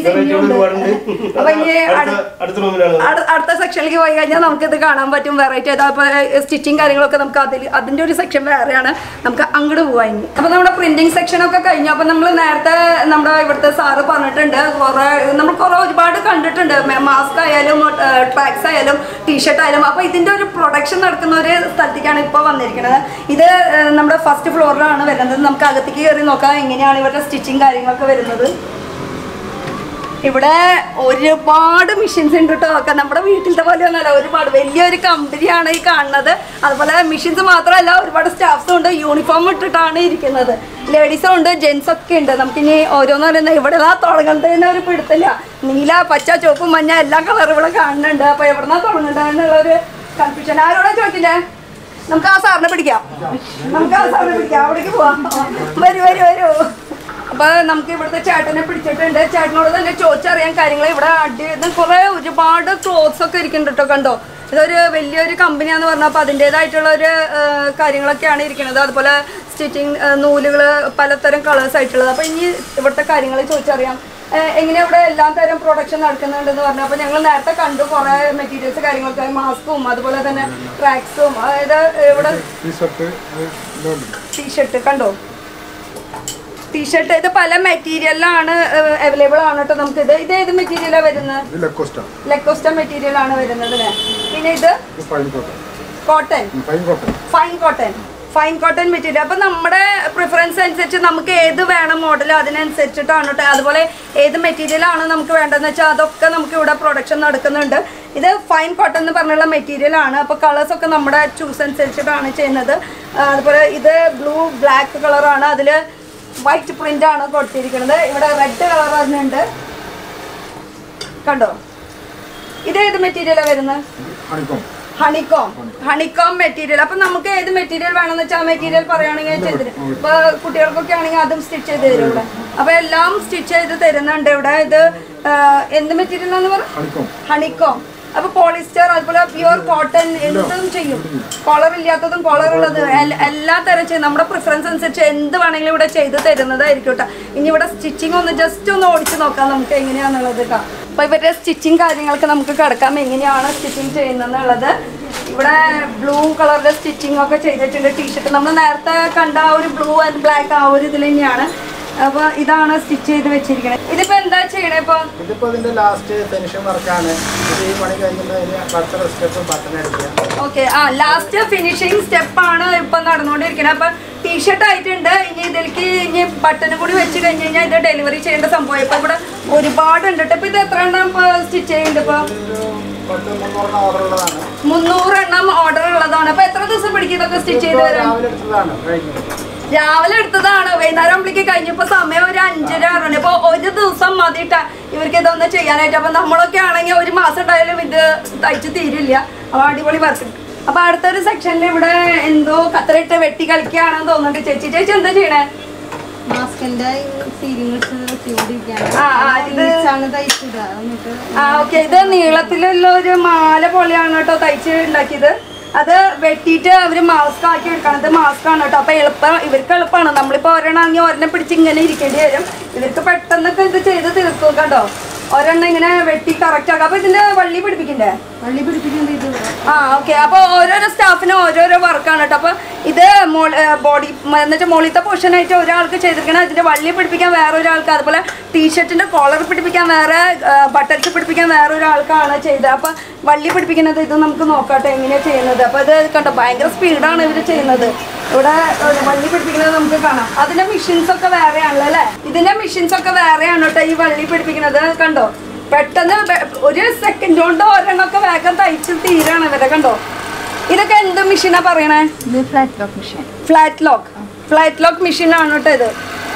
വെറൈറ്റീസ് വെറൈറ്റികൾ ഇനിയുണ്ട് ഒരുപാടുണ്ട് അപ്പൊ ഇനി അടുത്ത അടുത്ത അടുത്ത റൂമിലാണ് അടു- അടുത്ത സെക്ഷനിലേക്ക് പോയി കഴിഞ്ഞാൽ നമുക്ക് ഇത് കാണാൻ പറ്റും വെറൈറ്റി അപ്പോൾ സ്റ്റിച്ചിങ് കാര്യങ്ങളൊക്കെ നമുക്ക് അതിൽ അതിൻ്റെ ഒരു സെക്ഷൻ വേറെയാണ് നമുക്ക് അങ്ങോട്ട് പോവാൻ ഇനി അപ്പോൾ നമ്മുടെ പ്രിന്റിംഗ് സെക്ഷൻ ഒക്കെ കഴിഞ്ഞു അപ്പോൾ നമ്മൾ നേരത്തെ നമ്മുടെ ഇവിടുത്തെ സാറ് പറഞ്ഞിട്ടുണ്ട് കുറേ നമ്മൾ കുറേ ഒരുപാട് കണ്ടിട്ടുണ്ട് മാസ്ക് ആയാലും ട്രാക്സ് ആയാലും ടീഷർട്ട് ആയാലും അപ്പോൾ ഇതിൻ്റെ ഒരു പ്രൊഡക്ഷൻ നടക്കുന്ന ഒരു സ്ഥലത്തേക്കാണ് ഇപ്പോൾ വന്നിരിക്കുന്നത് ഇത് ഏഹ്, നമ്മുടെ ഫസ്റ്റ് ഫ്ലോറിലാണ് വരുന്നത് നമുക്ക് അകത്തേക്ക് കയറി നോക്കാം എങ്ങനെയാണ് ഇവരുടെ സ്റ്റിച്ചിങ് കാര്യങ്ങളൊക്കെ വരുന്നത് ഇവിടെ ഒരുപാട് മെഷീൻസ് ഉണ്ട് കേട്ടോ ഒക്കെ നമ്മുടെ വീട്ടിലത്തെ പോലെ ഒന്നല്ല ഒരുപാട് വലിയൊരു കമ്പനിയാണ് ഈ കാണുന്നത് അതുപോലെ മെഷീൻസ് മാത്രമല്ല ഒരുപാട് സ്റ്റാഫ്സും ഉണ്ട് യൂണിഫോം ഇട്ടിട്ടാണ് ഇരിക്കുന്നത് ലേഡീസും ഉണ്ട് ജെൻസ് ഒക്കെ ഉണ്ട് നമുക്കിനി ഓരോന്ന് പറയുന്നത് ഇവിടെ നിന്നാ തുടങ്ങുന്നത് തന്നെ ഒരു പിടുത്തില്ല നീല പച്ച ചുവപ്പ് മഞ്ഞ എല്ലാ കളറും ഇവിടെ കാണുന്നുണ്ട് അപ്പൊ എവിടെന്നാ തുടങ്ങുന്നത് എന്നുള്ളൊരു കൺഫ്യൂഷൻ ആരോടാ ചോദിക്കില്ലേ നമുക്ക് ആ സാറിനെ പിടിക്കാം നമുക്ക് ആ സാറിനെ പിടിക്കാം അവിടേക്ക് പോവാം വരൂ വരൂ വരൂ അപ്പൊ നമുക്ക് ഇവിടുത്തെ ചേട്ടനെ പിടിച്ചിട്ടുണ്ട് ചേട്ടനോട് തന്നെ ചോദിച്ചറിയാൻ കാര്യങ്ങൾ ഇവിടെ അടി ഇത് കുറെ ഒരുപാട് ക്ലോത്ത്സ് ഒക്കെ ഇരിക്കുന്നുണ്ട് കേട്ടോ കണ്ടോ ഇതൊരു വലിയൊരു കമ്പനിയാന്ന് പറഞ്ഞാൽ അപ്പൊ അതിൻ്റെതായിട്ടുള്ള ഒരു ആ, കാര്യങ്ങളൊക്കെയാണ് ഇരിക്കുന്നത് അതുപോലെ സ്റ്റിച്ചിങ് നൂലുകൾ പലതരം കളേഴ്സ് ആയിട്ടുള്ളത് അപ്പൊ ഇനി ഇവിടുത്തെ കാര്യങ്ങൾ ചോദിച്ചറിയാം ആ, എങ്ങനെ ഇവിടെ എല്ലാ തരം പ്രൊഡക്ഷൻ നടക്കുന്നുണ്ടെന്ന് പറഞ്ഞു അപ്പൊ ഞങ്ങൾ നേരത്തെ കണ്ടു കുറെ മെറ്റീരിയൽസ് കാര്യങ്ങളൊക്കെ മാസ്കും അതുപോലെ തന്നെ ട്രാക്സും അതായത് ഇവിടെ ടീഷർട്ട് ഇതുണ്ട് ടീഷർട്ട് കണ്ടോ ടീഷർട്ട് ഇത് പല മെറ്റീരിയലിലാണ് അവൈലബിൾ ആണ് കേട്ടോ നമുക്ക് ഇത് ഇത് ഏത് മെറ്റീരിയലാണ് വരുന്നത് ഇത് ലെക്കോസ്റ്റ ലെക്കോസ്റ്റ മെറ്റീരിയൽ ആണ് വരുന്നത് അല്ലേ പിന്നെ ഇത് ഇത് fine cotton cotton fine cotton fine cotton fine cotton material അപ്പം നമ്മുടെ പ്രിഫറൻസ് അനുസരിച്ച് നമുക്ക് ഏത് വേണം മോഡൽ അതിനനുസരിച്ചിട്ടാണ് കേട്ടോ അതുപോലെ ഏത് മെറ്റീരിയൽ ആണ് നമുക്ക് വേണ്ടതെന്ന് വെച്ചാൽ അതൊക്കെ നമുക്ക് ഇവിടെ പ്രൊഡക്ഷൻ നടക്കുന്നുണ്ട് ഇത് ഫൈൻ കോട്ടൺ എന്ന് പറഞ്ഞുള്ള മെറ്റീരിയൽ ആണ് അപ്പോൾ കളേഴ്സ് ഒക്കെ നമ്മുടെ ചൂസ് അനുസരിച്ചിട്ടാണ് ചെയ്യുന്നത് ആ, അതുപോലെ ഇത് ബ്ലൂ ബ്ലാക്ക് കളറാണ് അതിൽ വൈറ്റ് പ്രിന്റ് ആണ് കൊടുത്തിരിക്കുന്നത് ഇവിടെ റെഡ് കളർ വരുന്നുണ്ട് കണ്ടോ ഇത് ഏത് മെറ്റീരിയലാണ് വരുന്നത് ഹണിക്കോം ഹണിക്കോം ഹണിക്കോം മെറ്റീരിയൽ അപ്പൊ നമുക്ക് ഏത് മെറ്റീരിയൽ വേണമെന്ന് വെച്ചാൽ ആ മെറ്റീരിയൽ പറയുകയാണെങ്കിൽ ചെയ്ത് തരും ഇപ്പൊ കുട്ടികൾക്കൊക്കെ ആണെങ്കിൽ അതും സ്റ്റിച്ച് ചെയ്ത് തരും ഇവിടെ അപ്പൊ എല്ലാം സ്റ്റിച്ച് ചെയ്ത് തരുന്നുണ്ട് ഇവിടെ ഇത് ആ, എന്ത് മെറ്റീരിയൽ ആണെന്ന് പറ ഹണിക്കോം ഹണിക്കോം അപ്പൊ പോളിസ്റ്റർ അതുപോലെ പ്യുവർ കോട്ടൺ എന്തും ചെയ്യും കോളർ ഇല്ലാത്തതും കോളർ ഉള്ളത് എൽ- എല്ലാ തരം ചെയ്യും നമ്മുടെ പ്രിഫറൻസ് അനുസരിച്ച് എന്ത് വേണമെങ്കിലും ഇവിടെ ചെയ്ത് തരുന്നതായിരിക്കും കേട്ടോ ഇനി ഇവിടെ സ്റ്റിച്ചിങ് ഒന്ന് ജസ്റ്റ് ഒന്ന് ഓടിച്ച് നോക്കാം നമുക്ക് എങ്ങനെയാന്നുള്ളത് കേട്ടോ അപ്പൊ ഇവരുടെ സ്റ്റിച്ചിങ് കാര്യങ്ങൾക്ക് നമുക്ക് കിടക്കാം എങ്ങനെയാണ് സ്റ്റിച്ചിങ് ചെയ്യുന്നതെന്നുള്ളത് ഇവിടെ ബ്ലൂ കളറിന്റെ സ്റ്റിച്ചിങ് ഒക്കെ ചെയ്തിട്ടുണ്ട് ടീഷർട്ട് നമ്മൾ നേരത്തെ കണ്ട ആ ഒരു ബ്ലൂ ആൻഡ് ബ്ലാക്ക് ആ ഒരു ഇതിൽ തന്നെയാണ് അപ്പൊ ഇതാണ് സ്റ്റിച്ച് ചെയ്ത് വെച്ചിരിക്കുന്നത് ഇതിപ്പോ എന്താ ചെയ്യണേ ഇപ്പൊ ഇതിപ്പോ ഇതിന്റെ ലാസ്റ്റ് ഫിനിഷിംഗ് വർക്കാണ് ഇത് ഈ പണി കഴിയുമ്പോൾ അതിന് ബട്ടർ സ്റ്റെപ്പ് ബട്ടൺ അടിക്കുക ഓക്കെ ആ ലാസ്റ്റ് ഫിനിഷിംഗ് സ്റ്റെപ്പ് ആണ് ഇപ്പൊ നടന്നുകൊണ്ടിരിക്കുന്നത് അപ്പൊ ടീഷർട്ട് ആയിട്ടുണ്ട് ഇനി ഇതിലേക്ക് ഇനി ബട്ടൺ കൂടി വെച്ച് കഴിഞ്ഞ് കഴിഞ്ഞാൽ ഇത് ഡെലിവറി ചെയ്യേണ്ട സംഭവം ഇപ്പൊ ഇവിടെ ഒരുപാട് ഉണ്ട് കേട്ടോ ഇപ്പൊ ഇത് എത്ര എണ്ണം ഇപ്പൊ സ്റ്റിച്ച് ചെയ്യുന്നുണ്ട് ഇപ്പൊ ഒരു പത്ത് മുന്നൂറിന് ഓർഡർ ഉള്ളതാണ് മുന്നൂറ് എണ്ണം ഓർഡർ ഉള്ളതാണ് അപ്പൊ എത്ര ദിവസം പിടിക്കും ഇതൊക്കെ സ്റ്റിച്ച് ചെയ്ത് വരാൻ രാവിലെ എടുത്തതാണ് കഴിഞ്ഞു രാവിലെ എടുത്തതാണ് വൈകുന്നേരം ആകുമ്പോഴേക്ക് കഴിഞ്ഞപ്പോ സമയം ഒരു അഞ്ചര ആറ് മണി അപ്പൊ ഒരു ദിവസം മതിട്ടാ ഇവർക്ക് ഇതൊന്ന് ചെയ്യാനായിട്ട് അപ്പൊ നമ്മളൊക്കെ ആണെങ്കിൽ ഒരു മാസം ഉണ്ടായാലും ഇത് തയ്ച്ച് തീരില്ല അപ്പൊ അടിപൊളി വർക്ക് അപ്പൊ അടുത്തൊരു സെക്ഷനിൽ ഇവിടെ എന്തോ കത്തറിട്ട് വെട്ടി കളിക്കുകയാണെന്ന് തോന്നുന്നുണ്ട് ചേച്ചി ചേച്ചി എന്താ ചെയ്യണേ മാസ്കിന്റെ സീലിംഗ് വെച്ചുകൊണ്ടിരിക്കുകയാണ് ആ, ആ, ഇത് ആണ് തയ്ച്ചത് എന്നിട്ട് ആ ഓക്കെ ഇത് നീളത്തിലുള്ള ഒരു മാല പോലെയാണ് കേട്ടോ തയ്ച്ച് ഉണ്ടാക്കിയത് അത് വെട്ടിയിട്ട് അവര് മാസ്ക് ആക്കി എടുക്കണം ഇത് മാസ്ക് ആണ് കേട്ടോ അപ്പൊ എളുപ്പം ഇവർക്ക് എളുപ്പമാണ് നമ്മളിപ്പോ ഒരെണ്ണാണെങ്കിൽ ഒരെണ്ണം പിടിച്ച് ഇങ്ങനെ ഇരിക്കേണ്ടി വരും ഇവർക്ക് പെട്ടെന്നൊക്കെ ഇത് ചെയ്ത് തീർക്കും കേട്ടോ ഒരെണ്ണം ഇങ്ങനെ വെട്ടി കറക്റ്റ് ആക്കാം അപ്പൊ ഇതിന്റെ വള്ളി പിടിപ്പിക്കണ്ടേ വള്ളി പിടിപ്പിക്കുന്നത് ഇത് ആ ഓക്കെ അപ്പൊ ഓരോരോ സ്റ്റാഫിനും ഓരോരോ വർക്കാണ് കേട്ടോ അപ്പൊ ഇത് ബോഡി എന്നുവെച്ചാൽ മുകളിലത്തെ പോർഷൻ ആയിട്ട് ഒരാൾക്ക് ചെയ്തിരിക്കണം അതിന്റെ വള്ളി പിടിപ്പിക്കാൻ വേറെ ഒരാൾക്ക് അതുപോലെ ടീഷർട്ടിന്റെ കോളർ പിടിപ്പിക്കാൻ വേറെ ബട്ടൺസ് പിടിപ്പിക്കാൻ വേറെ ഒരാൾക്കാണ് ചെയ്തത് അപ്പൊ വള്ളി പിടിപ്പിക്കുന്നത് ഇത് നമുക്ക് നോക്കാട്ടെ എങ്ങനെയാ ചെയ്യുന്നത് അപ്പൊ ഇത് കണ്ടോ ഭയങ്കര സ്പീഡാണ് ഇവർ ചെയ്യുന്നത് ഇവിടെ ഒരു വള്ളി പിടിപ്പിക്കുന്നത് നമുക്ക് കാണാം അതിന്റെ മെഷീൻസ് ഒക്കെ വേറെയാണല്ലോ അല്ലേ ഇതിന്റെ മെഷീൻസ് ഒക്കെ വേറെയാണ് കേട്ടോ ഈ വള്ളി പിടിപ്പിക്കുന്നത് കണ്ടോ പെട്ടെന്ന് വെ- ഒരു സെക്കൻഡ് കൊണ്ട് ഒരെണ്ണമൊക്കെ വേഗം തയ്ച്ച് തീരാണ് ഇവരെ കണ്ടോ ഇതൊക്കെ എന്ത് മെഷീനാ പറയണേ ഇത് flat lock machine flat lock flat lock machine ആണ് കേട്ടോ ഇത്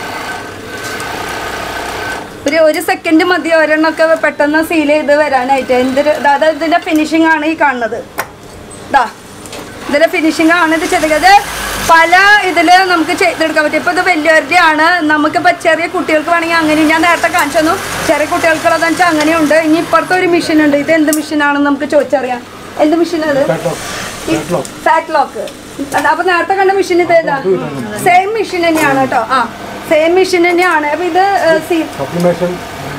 ഒരു ഒരു സെക്കൻഡ് മതി ഒരെണ്ണമൊക്കെ പെട്ടെന്ന് സീൽ ചെയ്ത് വരാനായിട്ട് എന്തൊരു അതായത് ഇതിന്റെ ഫിനിഷിംഗ് ആണ് ഈ കാണുന്നത് ഇതാ ഇതിന്റെ ഫിനിഷിംഗ് ആണ് ഇത് ചെയ്തത് പല ഇതിൽ നമുക്ക് ചെയ്തെടുക്കാൻ പറ്റും ഇപ്പോൾ ഇത് വലിയവരുടെ ആണ് നമുക്കിപ്പോൾ ചെറിയ കുട്ടികൾക്ക് വേണമെങ്കിൽ അങ്ങനെ ഞാൻ നേരത്തെ കാണിച്ചു തന്നു ചെറിയ കുട്ടികൾക്കുള്ളതെന്ന് വെച്ചാൽ അങ്ങനെയുണ്ട് ഇനി ഇപ്പുറത്തെ ഒരു മെഷീൻ ഉണ്ട് ഇത് എന്ത് മെഷീനാണെന്ന് നമുക്ക് ചോദിച്ചറിയാം എന്ത് മെഷീനാണ് ഫാറ്റ് ലോക്ക് അപ്പൊ നേരത്തെ കണ്ട മെഷീൻ ഇത് ഏതാ സെയിം മെഷീൻ തന്നെയാണ് കേട്ടോ ആ സെയിം മെഷീൻ തന്നെയാണ് അപ്പൊ ഇത് സീ സപ്ലിമേഷൻ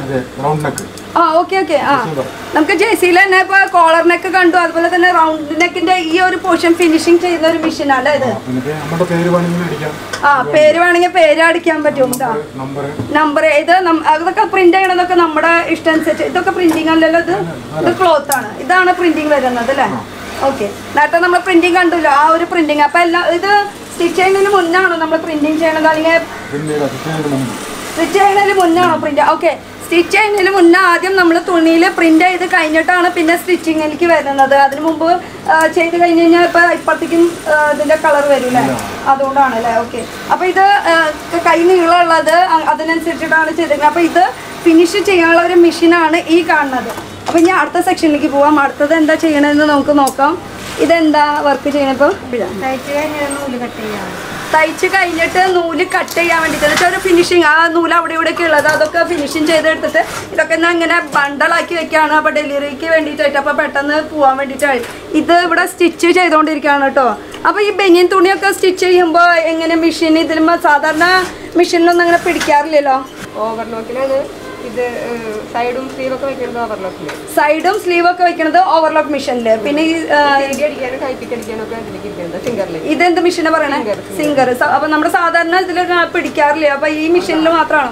അതെ റൗണ്ട് നെക്ക് ആ ഓക്കെ ഓക്കെ ആ നമുക്ക് ജെയ്സിയിൽ തന്നെ ഇപ്പൊ കോളർ നെക്ക് കണ്ടു അതുപോലെ തന്നെ റൗണ്ട് നെക്കിന്റെ ഈ ഒരു പോർഷൻ ഫിനിഷിംഗ് ചെയ്യുന്ന ഒരു മെഷീൻ അല്ലേ ഇത് എന്നിട്ട് നമ്മുടെ പേര് വേണമെങ്കിൽ അടിക്കാം ആ പേര് വേണമെങ്കിൽ പേര് അടിക്കാൻ പറ്റും ഇതാ നമ്പർ നമ്പർ ഇത് നം- അതൊക്കെ പ്രിന്റ് ചെയ്യണതൊക്കെ നമ്മുടെ ഇഷ്ടം അനുസരിച്ച് ഇതൊക്കെ പ്രിന്റിംഗ് അല്ലല്ലോ ഇത് ഇത് ക്ലോത്ത് ആണ് ഇതാണ് പ്രിന്റിംഗ് വരുന്നത് അല്ലേ ഓക്കെ നേരത്തെ നമ്മൾ പ്രിന്റിംഗ് കണ്ടല്ലോ ആ ഒരു പ്രിന്റിംഗ് അപ്പൊ എല്ലാം ഇത് സ്റ്റിച്ച് ചെയ്യുന്നതിന് മുന്നാണോ നമ്മൾ പ്രിന്റിംഗ് ചെയ്യണത് അല്ലെങ്കിൽ പിന്നീട് അതിന് മുമ്പ് സ്റ്റിച്ച് ചെയ്യുന്നതിന് മുന്നാണോ പ്രിന്റ് ഓക്കെ സ്റ്റിച്ച് ചെയ്യുന്നതിന് മുന്നേ ആദ്യം നമ്മൾ തുണിയിൽ പ്രിന്റ് ചെയ്ത് കഴിഞ്ഞിട്ടാണ് പിന്നെ സ്റ്റിച്ചിങ്ങിലേക്ക് വരുന്നത് അതിന് മുമ്പ് ആ, ചെയ്ത് കഴിഞ്ഞ് കഴിഞ്ഞാൽ ഇപ്പൊ ഇപ്പഴത്തേക്കും ആ, ഇതിന്റെ കളർ വരൂലേ അതുകൊണ്ടാണ് അല്ലേ ഓക്കെ അപ്പൊ ഇത് ആ, കൈ നീളമുള്ളത് അ- അതിനനുസരിച്ചിട്ടാണ് ചെയ്തിരിക്കുന്നത് അപ്പൊ ഇത് ഫിനിഷ് ചെയ്യാനുള്ള ഒരു മെഷീനാണ് ഈ കാണുന്നത് അപ്പൊ ഇനി അടുത്ത സെക്ഷനിലേക്ക് പോവാം അടുത്തത് എന്താ ചെയ്യണതെന്ന് നമുക്ക് നോക്കാം ഇതെന്താ വർക്ക് ചെയ്യണപ്പോ തയ്ച്ച് കഴിഞ്ഞാൽ നൂല് കട്ട് ചെയ്യാം തയ്ച്ച് കഴിഞ്ഞിട്ട് നൂല് കട്ട് ചെയ്യാൻ വേണ്ടിയിട്ട് എന്ന് വെച്ചാൽ ഒരു ഫിനിഷിങ് ആ നൂല് അവിടെ ഇവിടെയൊക്കെ ഉള്ളത് അതൊക്കെ ഫിനിഷിങ് ചെയ്തെടുത്തിട്ട് ഇതൊക്കെ ഞാൻ ഇങ്ങനെ ബണ്ടലാക്കി വെക്കുകയാണ് അപ്പോൾ ഡെലിവറിക്ക് വേണ്ടിയിട്ടായിട്ട് അപ്പോൾ പെട്ടെന്ന് പോകാൻ വേണ്ടിയിട്ടായി ഇത് ഇവിടെ സ്റ്റിച്ച് ചെയ്തുകൊണ്ടിരിക്കുകയാണ് കേട്ടോ അപ്പോൾ ഈ ബനിയൻ തുണിയൊക്കെ സ്റ്റിച്ച് ചെയ്യുമ്പോൾ എങ്ങനെ മെഷീൻ ഇതിൽ സാധാരണ മെഷീനിലൊന്നും അങ്ങനെ പിടിക്കാറില്ലല്ലോ ഓവർലോക്കിലാണ് ഇത് സൈഡും സ്ലീവൊക്കെ വെക്കുന്നത് ഓവർലോക്കില് സൈഡും സ്ലീവൊക്കെ വെക്കുന്നത് ഓവർലോക്ക് മെഷീനിൽ പിന്നെ ഈ ആ, ഇടി അടിക്കാനും കൈപ്പിക്ക് അടിക്കാനും ഒക്കെ അതിലേക്ക് ഇരിക്കുന്നത് ഫിംഗറിൽ ഇതെന്ത് മെഷീനാ പറയണേ സിംഗർ അപ്പൊ നമ്മുടെ സാധാരണ ഇതിൽ പിടിക്കാറില്ല അപ്പൊ ഈ മെഷീനിൽ മാത്രമാണോ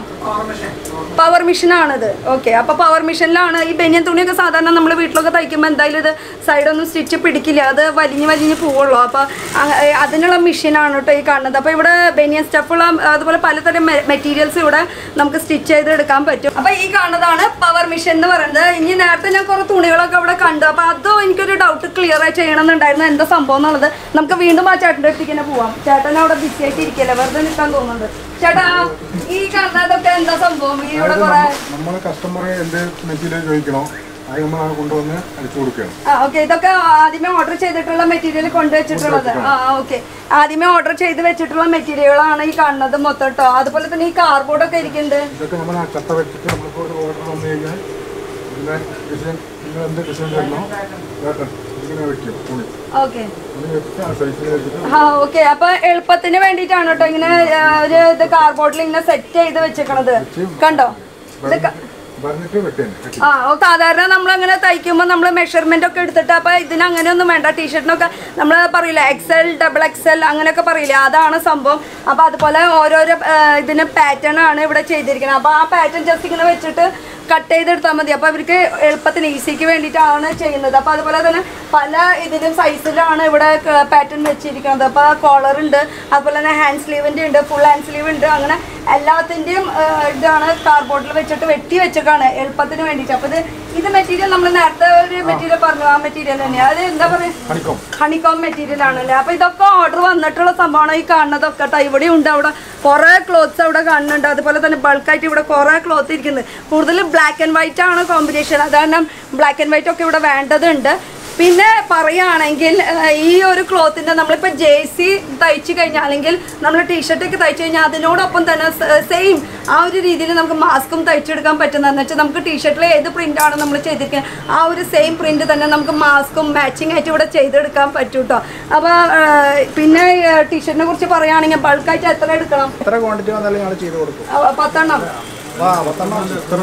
പവർ മെഷീനാണിത് ഓക്കെ അപ്പൊ പവർ മെഷീനിലാണ് ഈ ബനിയൻ തുണിയൊക്കെ സാധാരണ നമ്മൾ വീട്ടിലൊക്കെ തയ്ക്കുമ്പോൾ എന്തായാലും ഇത് സൈഡൊന്നും സ്റ്റിച്ച് പിടിക്കില്ല അത് വലിഞ്ഞ് വലിഞ്ഞ് പോവുള്ളൂ അപ്പൊ അ- ഏ, അതിനുള്ള മെഷീനാണ് കേട്ടോ ഈ കാണുന്നത് അപ്പൊ ഇവിടെ ബനിയൻ സ്റ്റഫുള്ള അതുപോലെ പലതരം മെറ്റീരിയൽസ് ഇവിടെ നമുക്ക് സ്റ്റിച്ച് ചെയ്ത് എടുക്കാൻ പറ്റും അപ്പൊ ഈ കാണുന്നതാണ് പവർ മെഷീൻ എന്ന് പറയുന്നത് ഇനി നേരത്തെ ഞാൻ കുറെ തുണികളൊക്കെ അവിടെ കണ്ടു അപ്പൊ അതും എനിക്കൊരു ഡൗട്ട് ക്ലിയർ ആയി ചെയ്യണമെന്നുണ്ടായിരുന്നു എന്താ സംഭവം എന്നുള്ളത് നമുക്ക് വീണ്ടും ആ ചേട്ടൻ്റെ അടുത്തേക്ക് തന്നെ പോവാം ചേട്ടൻ അവിടെ ബിസി ആയിട്ട് ഇരിക്കല്ലേ വെറുതെ നിൽക്കാൻ തോന്നുന്നുണ്ട് ചേട്ടാ ഈ കാണുന്നതൊക്കെ എന്താ സംഭവം ഈ ഇവിടെ കുറെ നമ്മൾ കസ്റ്റമർ എന്ത് മെറ്റീരിയൽ ചോദിക്കണോ അത് നമ്മൾ ആ കൊണ്ടുവന്ന് അടിച്ചു കൊടുക്കുകയാണ് ആ ഓക്കെ ഇതൊക്കെ ആദ്യമേ ഓർഡർ ചെയ്തിട്ടുള്ള മെറ്റീരിയൽ കൊണ്ടുവച്ചിട്ടുള്ളത് ആ ഓക്കെ ആദ്യമേ ഓർഡർ ചെയ്ത് വെച്ചിട്ടുള്ള മെറ്റീരിയലുകളാണ് ഈ കാണുന്നത് മൊത്തം കേട്ടോ അതുപോലെ തന്നെ ഈ കാർബോർഡ് ഒക്കെ ഇരിക്കുന്നുണ്ട് ഇതൊക്കെ നമ്മൾ ആ കട്ട വെച്ചിട്ട് നമ്മളിപ്പോൾ ഒരു ഓർഡർ വന്നു കഴിഞ്ഞാൽ ഇതിൻ്റെ ഡിസൈൻ നിങ്ങൾ എന്ത് ഡിസൈൻ തരണോ കേട്ടോ ഇങ്ങനെ വെക്കും തുണി ഓക്കെ തുണി വെച്ചിട്ട് ആ സൈസിൽ വെച്ചിട്ട് ആ ഓക്കെ അപ്പൊ എളുപ്പത്തിന് വേണ്ടിയിട്ടാണ് കേട്ടോ ഇങ്ങനെ ആ, ഒരു ഇത് കാർബോർഡിൽ ഇങ്ങനെ സെറ്റ് ചെയ്ത് വെച്ചേക്കണത് കണ്ടോ ഇത് ക- പറഞ്ഞിട്ട് വെട്ടേനെ വെട്ടി ആ ഓ, സാധാരണ നമ്മൾ അങ്ങനെ തയ്ക്കുമ്പോൾ നമ്മൾ മെഷർമെന്റ് ഒക്കെ എടുത്തിട്ട് അപ്പൊ ഇതിന് അങ്ങനെയൊന്നും വേണ്ട ടീഷർട്ടിനൊക്കെ നമ്മൾ പറയില്ല എക്സൽ ഡബിൾ എക്സൽ അങ്ങനെയൊക്കെ പറയില്ലേ അതാണ് സംഭവം അപ്പൊ അതുപോലെ ഓരോരോ ആ, ഇതിന് പാറ്റേൺ ആണ് ഇവിടെ ചെയ്തിരിക്കുന്നത് അപ്പൊ ആ പാറ്റേൺ ജസ്റ്റ് ഇങ്ങനെ വെച്ചിട്ട് കട്ട് ചെയ്തെടുത്താൽ മതി അപ്പൊ അവർക്ക് എളുപ്പത്തിന് ഈസിക്ക് വേണ്ടിയിട്ടാണ് ചെയ്യുന്നത് അപ്പൊ അതുപോലെ തന്നെ പല ഇതിലും സൈസിലാണ് ഇവിടെ പാറ്റേൺ വെച്ചിരിക്കുന്നത് അപ്പൊ കോളർ ഉണ്ട് അതുപോലെ തന്നെ ഹാൻഡ് സ്ലീവിന്റെ ഉണ്ട് ഫുൾ ഹാൻഡ് സ്ലീവ് ഉണ്ട് അങ്ങനെ എല്ലാത്തിന്റെയും ആ, ഇതാണ് കാർബോർഡിൽ വെച്ചിട്ട് വെട്ടി വെച്ചേക്കാണ് എളുപ്പത്തിന് വേണ്ടിയിട്ട് അപ്പൊ ഇത് ഇത് മെറ്റീരിയൽ നമ്മൾ നേരത്തെ ഒരു മെറ്റീരിയൽ പറഞ്ഞു ആ മെറ്റീരിയൽ തന്നെയാണ് അത് എന്താ പറയാ ഹണിക്കോം ഹണികോം മെറ്റീരിയൽ ആണല്ലേ അപ്പൊ ഇതൊക്കെ ഓർഡർ വന്നിട്ടുള്ള സംഭവമാണ് ഈ കാണുന്നതൊക്കെ കേട്ടോ ഇവിടെ ഉണ്ട് അവിടെ കുറെ ക്ലോത്ത്സ് അവിടെ കാണുന്നുണ്ട് അതുപോലെ തന്നെ ബൾക്കായിട്ട് ഇവിടെ കുറെ ക്ലോത്ത് ഇരിക്കുന്നത് കൂടുതൽ ബ്ലാക്ക് ആൻഡ് വൈറ്റ് ആണ് കോമ്പിനേഷൻ അത് കാരണം ബ്ലാക്ക് ആൻഡ് വൈറ്റ് ഒക്കെ ഇവിടെ വേണ്ടതുണ്ട് പിന്നെ പറയുകയാണെങ്കിൽ ഏഹ്, ഈ ഒരു ക്ലോത്തിന്റെ നമ്മളിപ്പോൾ ജേഴ്സി തയ്ച്ചു കഴിഞ്ഞാൽ അല്ലെങ്കിൽ നമ്മൾ ടീഷർട്ടൊക്കെ തയ്ച്ചു കഴിഞ്ഞാൽ അതിനോടൊപ്പം തന്നെ സെയിം ആ ഒരു രീതിയിൽ നമുക്ക് മാസ്കും തയ്ച്ചെടുക്കാൻ പറ്റുന്നതെന്ന് വെച്ചാൽ നമുക്ക് ടീഷർട്ടിൽ ഏത് പ്രിന്റ് ആണ് നമ്മൾ ചെയ്തിരിക്കുന്നത് ആ ഒരു സെയിം പ്രിന്റ് തന്നെ നമുക്ക് മാസ്കും മാച്ചിങ് ആയിട്ട് ഇവിടെ ചെയ്തെടുക്കാൻ പറ്റും കേട്ടോ അപ്പോൾ പിന്നെ ടീഷർട്ടിനെ കുറിച്ച് പറയുകയാണെങ്കിൽ ബൾക്കായിട്ട് എത്ര എടുക്കണം എത്ര ക്വാണ്ടിറ്റി വന്നാലും ഞങ്ങൾ ചെയ്ത് കൊടുക്കും ആ, പത്തെണ്ണം ആ പത്തെണ്ണം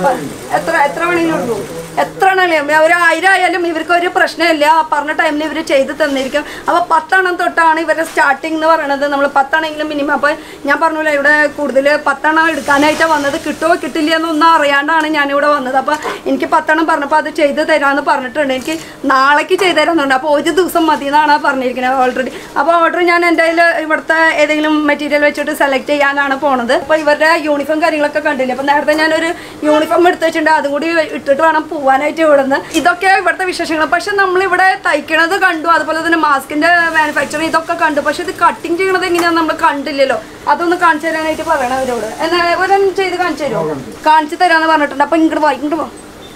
എത്ര എത്ര വേണമെങ്കിലും എടുക്കും എത്ര ആണെങ്കിലും ഒരു ആയിരം ആയാലും ഇവർക്ക് ഒരു പ്രശ്നമില്ല ആ പറഞ്ഞ ടൈമിൽ ഇവർ ചെയ്ത് തന്നിരിക്കും അപ്പോൾ പത്തെണ്ണം തൊട്ടാണ് ഇവരുടെ സ്റ്റാർട്ടിംഗ് എന്ന് പറയുന്നത് നമ്മൾ പത്തെണ്ണെങ്കിലും മിനിമം അപ്പോൾ ഞാൻ പറഞ്ഞില്ല ഇവിടെ കൂടുതൽ പത്തെണ്ണം എടുക്കാനായിട്ടാണ് വന്നത് കിട്ടുമോ കിട്ടില്ല എന്നൊന്നും അറിയാണ്ടാണ് ഞാനിവിടെ വന്നത് അപ്പോൾ എനിക്ക് പത്തെണ്ണം പറഞ്ഞപ്പോൾ അത് ചെയ്ത് തരാമെന്ന് പറഞ്ഞിട്ടുണ്ട് എനിക്ക് നാളേക്ക് ചെയ്ത് തരാമെന്നുണ്ട് അപ്പോൾ ഒരു ദിവസം മതി എന്നാണ് പറഞ്ഞിരിക്കുന്നത് ഓൾറെഡി അപ്പോൾ ഓർഡർ ഞാൻ എൻ്റെ കയ്യിൽ ഇവിടുത്തെ ഏതെങ്കിലും മെറ്റീരിയൽ വെച്ചിട്ട് സെലക്ട് ചെയ്യാനാണ് പോണത് അപ്പോൾ ഇവരുടെ യൂണിഫോം കാര്യങ്ങളൊക്കെ കണ്ടില്ലേ അപ്പോൾ നേരത്തെ ഞാനൊരു യൂണിഫോം എടുത്ത് വെച്ചിട്ടുണ്ട് അതും കൂടി ഇട്ടിട്ട് വേണം പോകാനായിട്ട് ഇവിടുന്ന് ഇതൊക്കെ ഇവിടുത്തെ വിശേഷങ്ങൾ പക്ഷെ നമ്മളിവിടെ തയ്ക്കണത് കണ്ടു അതുപോലെ തന്നെ മാസ്കിന്റെ മാനുഫാക്ചറിങ് ഇതൊക്കെ കണ്ടു പക്ഷെ ഇത് കട്ടിങ് ചെയ്യണത് എങ്ങനെയാണെന്ന് നമ്മൾ കണ്ടില്ലല്ലോ അതൊന്ന് കാണിച്ചു തരാനായിട്ട് പറയണം അവരോട് എന്നാ ഒരെണ്ണം ചെയ്ത് കാണിച്ചു തരുമോ കാണിച്ചു തരാമെന്ന് പറഞ്ഞിട്ടുണ്ട് അപ്പോൾ ഇങ്ങോട്ട് പോയി ഇങ്ങോട്ട് പോ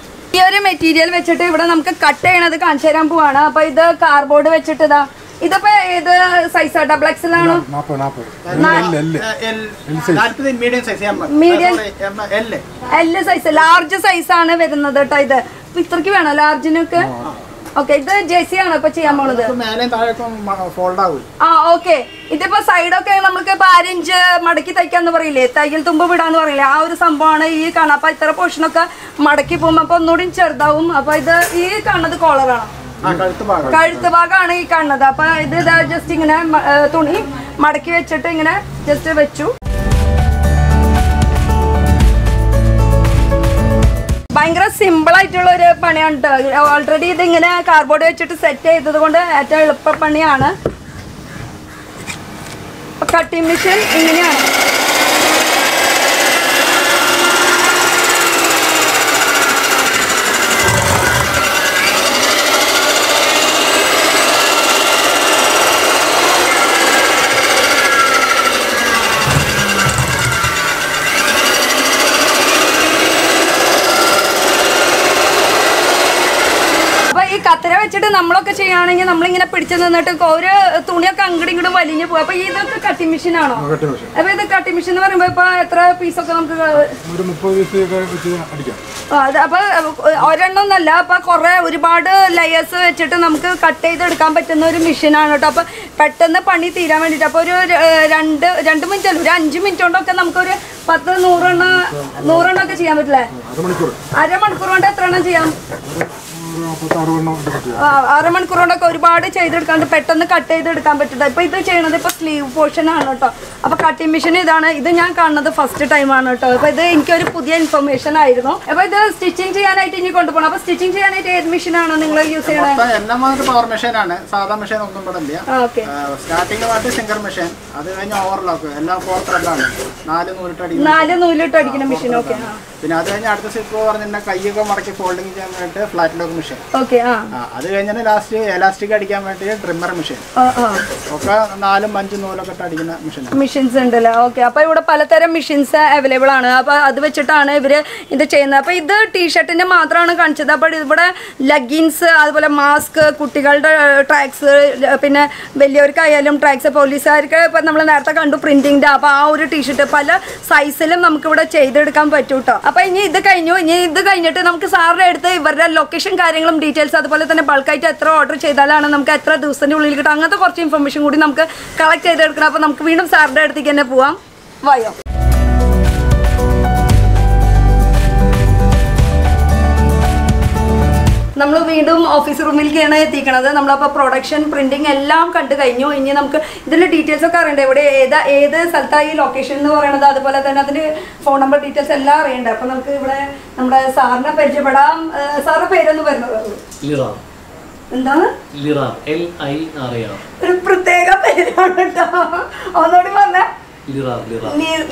ഈ ഒരു മെറ്റീരിയൽ വെച്ചിട്ട് ഇവിടെ നമുക്ക് കട്ട് ചെയ്യണത് കാണിച്ചു തരാൻ പോവാണ് അപ്പൊ ഇത് കാർബോർഡ് വെച്ചിട്ട് ഇതാ ഇതിപ്പോ ഏത് സൈസാ ഡബിൾ എക്സൽ ആണോ നാൽപ്പത് നാൽപ്പത് എല്ല് എല്ല് നാൽപ്പത് medium size M Medium. L L size large size ആണ് വരുന്നത് കേട്ടോ ഇത് അപ്പൊ ഇത്രക്ക് വേണോ ലാർജിനൊക്കെ ഓക്കെ ഇത് ജെസി ആണ് ഇപ്പൊ ചെയ്യാൻ പോണത് മേലെ താഴേക്കും ഫോൾഡ് ആവും ആ ഓക്കെ ഇതിപ്പോ സൈഡൊക്കെ നമുക്ക് ഇപ്പൊ അരഞ്ച് മടക്കി തയ്ക്കാന്ന് പറയില്ലേ തയ്യൽ തുമ്പ് വിടാന്ന് പറയില്ലേ ആ ഒരു സംഭവമാണ് ഈ കാണുക അപ്പൊ ഇത്ര പോർഷനൊക്കെ മടക്കി പോകുമ്പോ അപ്പൊ ഒന്നുകൂടി ചെറുതാവും അപ്പൊ ഇത് ഈ കാണുന്നത് കോളറാണ് ആ കഴുത്ത് ഭാഗം കഴുത്ത് ഭാഗമാണ് ഈ കാണുന്നത് അപ്പൊ ഇത് ഇതാ ജസ്റ്റ് ഇങ്ങനെ മ- ഏ, തുണി മടക്കി വെച്ചിട്ട് ഇങ്ങനെ ജസ്റ്റ് വെച്ചു ഭയങ്കര സിമ്പിൾ ആയിട്ടുള്ള ഒരു പണിയാണ് കേട്ടോ ഓൾറെഡി ഇത് ഇങ്ങനെ കാർബോർഡ് വെച്ചിട്ട് സെറ്റ് ചെയ്തത് കൊണ്ട് ഏറ്റവും എളുപ്പ പണിയാണ് കട്ടിംഗ് മെഷീൻ ഇങ്ങനെയാണ് അപ്പൊ ഈ കത്തര വെച്ചിട്ട് നമ്മളൊക്കെ ചെയ്യുകയാണെങ്കിൽ നമ്മളിങ്ങനെ പിടിച്ചു നിന്നിട്ട് ഒരു തുണിയൊക്കെ അങ്ങോട്ടും ഇങ്ങോട്ടും വലിഞ്ഞു പോകും അപ്പൊ ഇതൊക്കെ കട്ടിംഗ് മെഷീൻ ആണോ കട്ടി മെഷീൻ അപ്പൊ ഇത് കട്ടിംഗ് മെഷീൻ എന്ന് പറയുമ്പോ ഇപ്പൊ എത്ര പീസൊക്കെ നമുക്ക് ഒരു മുപ്പത് പീസൊക്കെ വെച്ച് അടിക്കാം ആ, അത് അപ്പൊ ഒരെണ്ണം എന്നല്ല അപ്പൊ കുറെ ഒരുപാട് ലെയേഴ്സ് വെച്ചിട്ട് നമുക്ക് കട്ട് ചെയ്തെടുക്കാൻ പറ്റുന്ന ഒരു മെഷീനാണ് കേട്ടോ അപ്പൊ പെട്ടെന്ന് പണി തീരാൻ വേണ്ടിട്ട് അപ്പൊ ഒരു ഏർ, രണ്ട് രണ്ട് മിനിറ്റ് അല്ല ഒരു അഞ്ച് മിനിറ്റ് കൊണ്ടൊക്കെ നമുക്കൊരു പത്ത് നൂറെണ്ണം നൂറെണ്ണം ഒക്കെ ചെയ്യാൻ പറ്റില്ലേ അരമണിക്കൂർ അരമണിക്കൂർ കൊണ്ട് എത്ര എണ്ണം ചെയ്യാം ഒരു നാൽപ്പത്തി അറുപതെണ്ണം ഉണ്ട് പറ്റുക ആ, അരമണിക്കൂർ കൊണ്ടൊക്കെ ഒരുപാട് ചെയ്തെടുക്കാണ്ട് പെട്ടെന്ന് കട്ട് ചെയ്തെടുക്കാൻ പറ്റുന്നത് ഇപ്പൊ ഇത് ചെയ്യണത് ഇപ്പൊ സ്ലീവ് പോർഷൻ ആണ് കേട്ടോ അപ്പൊ കട്ടിംഗ് മെഷീൻ ഇതാണ് ഇത് ഞാൻ കാണുന്നത് ഫസ്റ്റ് ടൈം ആണ് കേട്ടോ അപ്പൊ ഇത് എനിക്കൊരു പുതിയ ഇൻഫർമേഷൻ ആയിരുന്നു അപ്പൊ ഇത് സ്റ്റിച്ചിങ് ചെയ്യാനായിട്ട് ഇനി കൊണ്ടുപോകണം അപ്പൊ സ്റ്റിച്ചിങ് ചെയ്യാനായിട്ട് ഏത് മെഷീനാണോ നിങ്ങൾ യൂസ് ചെയ്യണത് മൊത്തം എല്ലാം വന്നിട്ട് പവർ മെഷീനാണ് സാധാ മെഷീൻ ഒന്നും ഇവിടെ ഇല്ല ആ ഓക്കെ സ്റ്റാർട്ടിങ് വന്നിട്ട് സിംഗർ മെഷീൻ അത് കഴിഞ്ഞ് ഓവർലോക്ക് എല്ലാം ഫോർ ത്രെഡാണ് നാല് നൂലിട്ട് അടിക്കും നാല് നൂലിട്ട് അടിക്കുന്ന മെഷീൻ ഓക്കെ ആ പിന്നെ അത് കഴിഞ്ഞ് അടുത്ത സ്ലിപ്പ് പറഞ്ഞിട്ടുണ്ടെങ്കിൽ കൈയൊക്കെ മടക്കി ഫോൾഡിങ് ചെയ്യാൻ വേണ്ടിയിട്ട് ഫ്ലാറ്റ് ലോക്ക് മെഷീൻ ഓക്കെ ആ ആ അത് കഴിഞ്ഞാൽ ലാസ്റ്റ് എലാസ്റ്റിക് അടിക്കാൻ വേണ്ടി ട്രിമ്മർ മെഷീൻ ആ ആ ഒക്കെ നാലും അഞ്ചും നൂലൊക്കെ ഇട്ട് അടിക്കുന്ന മെഷീനാണ് മെഷീൻസ് ഉണ്ടല്ലോ ഓക്കെ അപ്പൊ ഇവിടെ പലതരം മെഷീൻസ് അവൈലബിൾ ആണ് അപ്പൊ അത് വെച്ചിട്ടാണ് ഇവര് ഇത് ചെയ്യുന്നത് അപ്പൊ ഇത് ടീഷർട്ടിന്റെ മാത്രമാണ് കാണിച്ചത് അപ്പൊ ഇവിടെ ലഗിൻസ് അതുപോലെ മാസ്ക് കുട്ടികളുടെ ട്രാക്സ് പിന്നെ വലിയവർക്കായാലും ട്രാക്സ് പോലീസുകാർക്ക് ഇപ്പൊ നമ്മൾ നേരത്തെ കണ്ടു പ്രിന്റിങ്ങിന്റെ അപ്പൊ ആ ഒരു ടീഷർട്ട് പല സൈസിലും നമുക്ക് ഇവിടെ ചെയ്തെടുക്കാൻ പറ്റും കേട്ടോ അപ്പൊ ഇനി ഇത് കഴിഞ്ഞു ഇനി ഇത് കഴിഞ്ഞിട്ട് നമുക്ക് സാറിന്റെ അടുത്ത് ഇവരുടെ ലൊക്കേഷൻ കാര്യങ്ങളും ഡീറ്റെയിൽസ് അതുപോലെ തന്നെ ബൾക്കായിട്ട് എത്ര ഓർഡർ ചെയ്താലാണ് നമുക്ക് എത്ര ദിവസത്തിന്റെ ഉള്ളിൽ കിട്ടും അങ്ങനത്തെ കുറച്ച് ഇൻഫർമേഷൻ കൂടി നമുക്ക് കളക്ട് ചെയ്തെടുക്കണം അപ്പൊ നമുക്ക് വീണ്ടും സാറിന്റെ അടുത്തേക്ക് തന്നെ പോവാം വായോ നമ്മൾ വീണ്ടും ഓഫീസ് റൂമിലേക്കാണ് എത്തിക്കണത് നമ്മളപ്പോൾ പ്രൊഡക്ഷൻ പ്രിന്റിംഗ് എല്ലാം കണ്ടു കഴിഞ്ഞു ഇനി നമുക്ക് ഇതിന്റെ ഡീറ്റെയിൽസ് ഒക്കെ അറിയണ്ടേ ഇവിടെ ഏതാ ഏത് സ്ഥലത്തായി ലൊക്കേഷൻ എന്ന് പറയുന്നത് അതുപോലെ തന്നെ അതിന്റെ ഫോൺ നമ്പർ ഡീറ്റെയിൽസ് എല്ലാം അറിയണ്ടേ അപ്പൊ നമുക്ക് ഇവിടെ നമ്മുടെ സാറിനെ പരിചയപ്പെടാം ഏഹ് സാറിന്റെ പേരൊന്ന് പറഞ്ഞത് ലിറാം എന്താണ് ലിറാം L I R A R ഒരു പ്രത്യേക പേരാണ് കേട്ടോ ഒന്നുകൂടി പറഞ്ഞ ലിറാം ലിറാം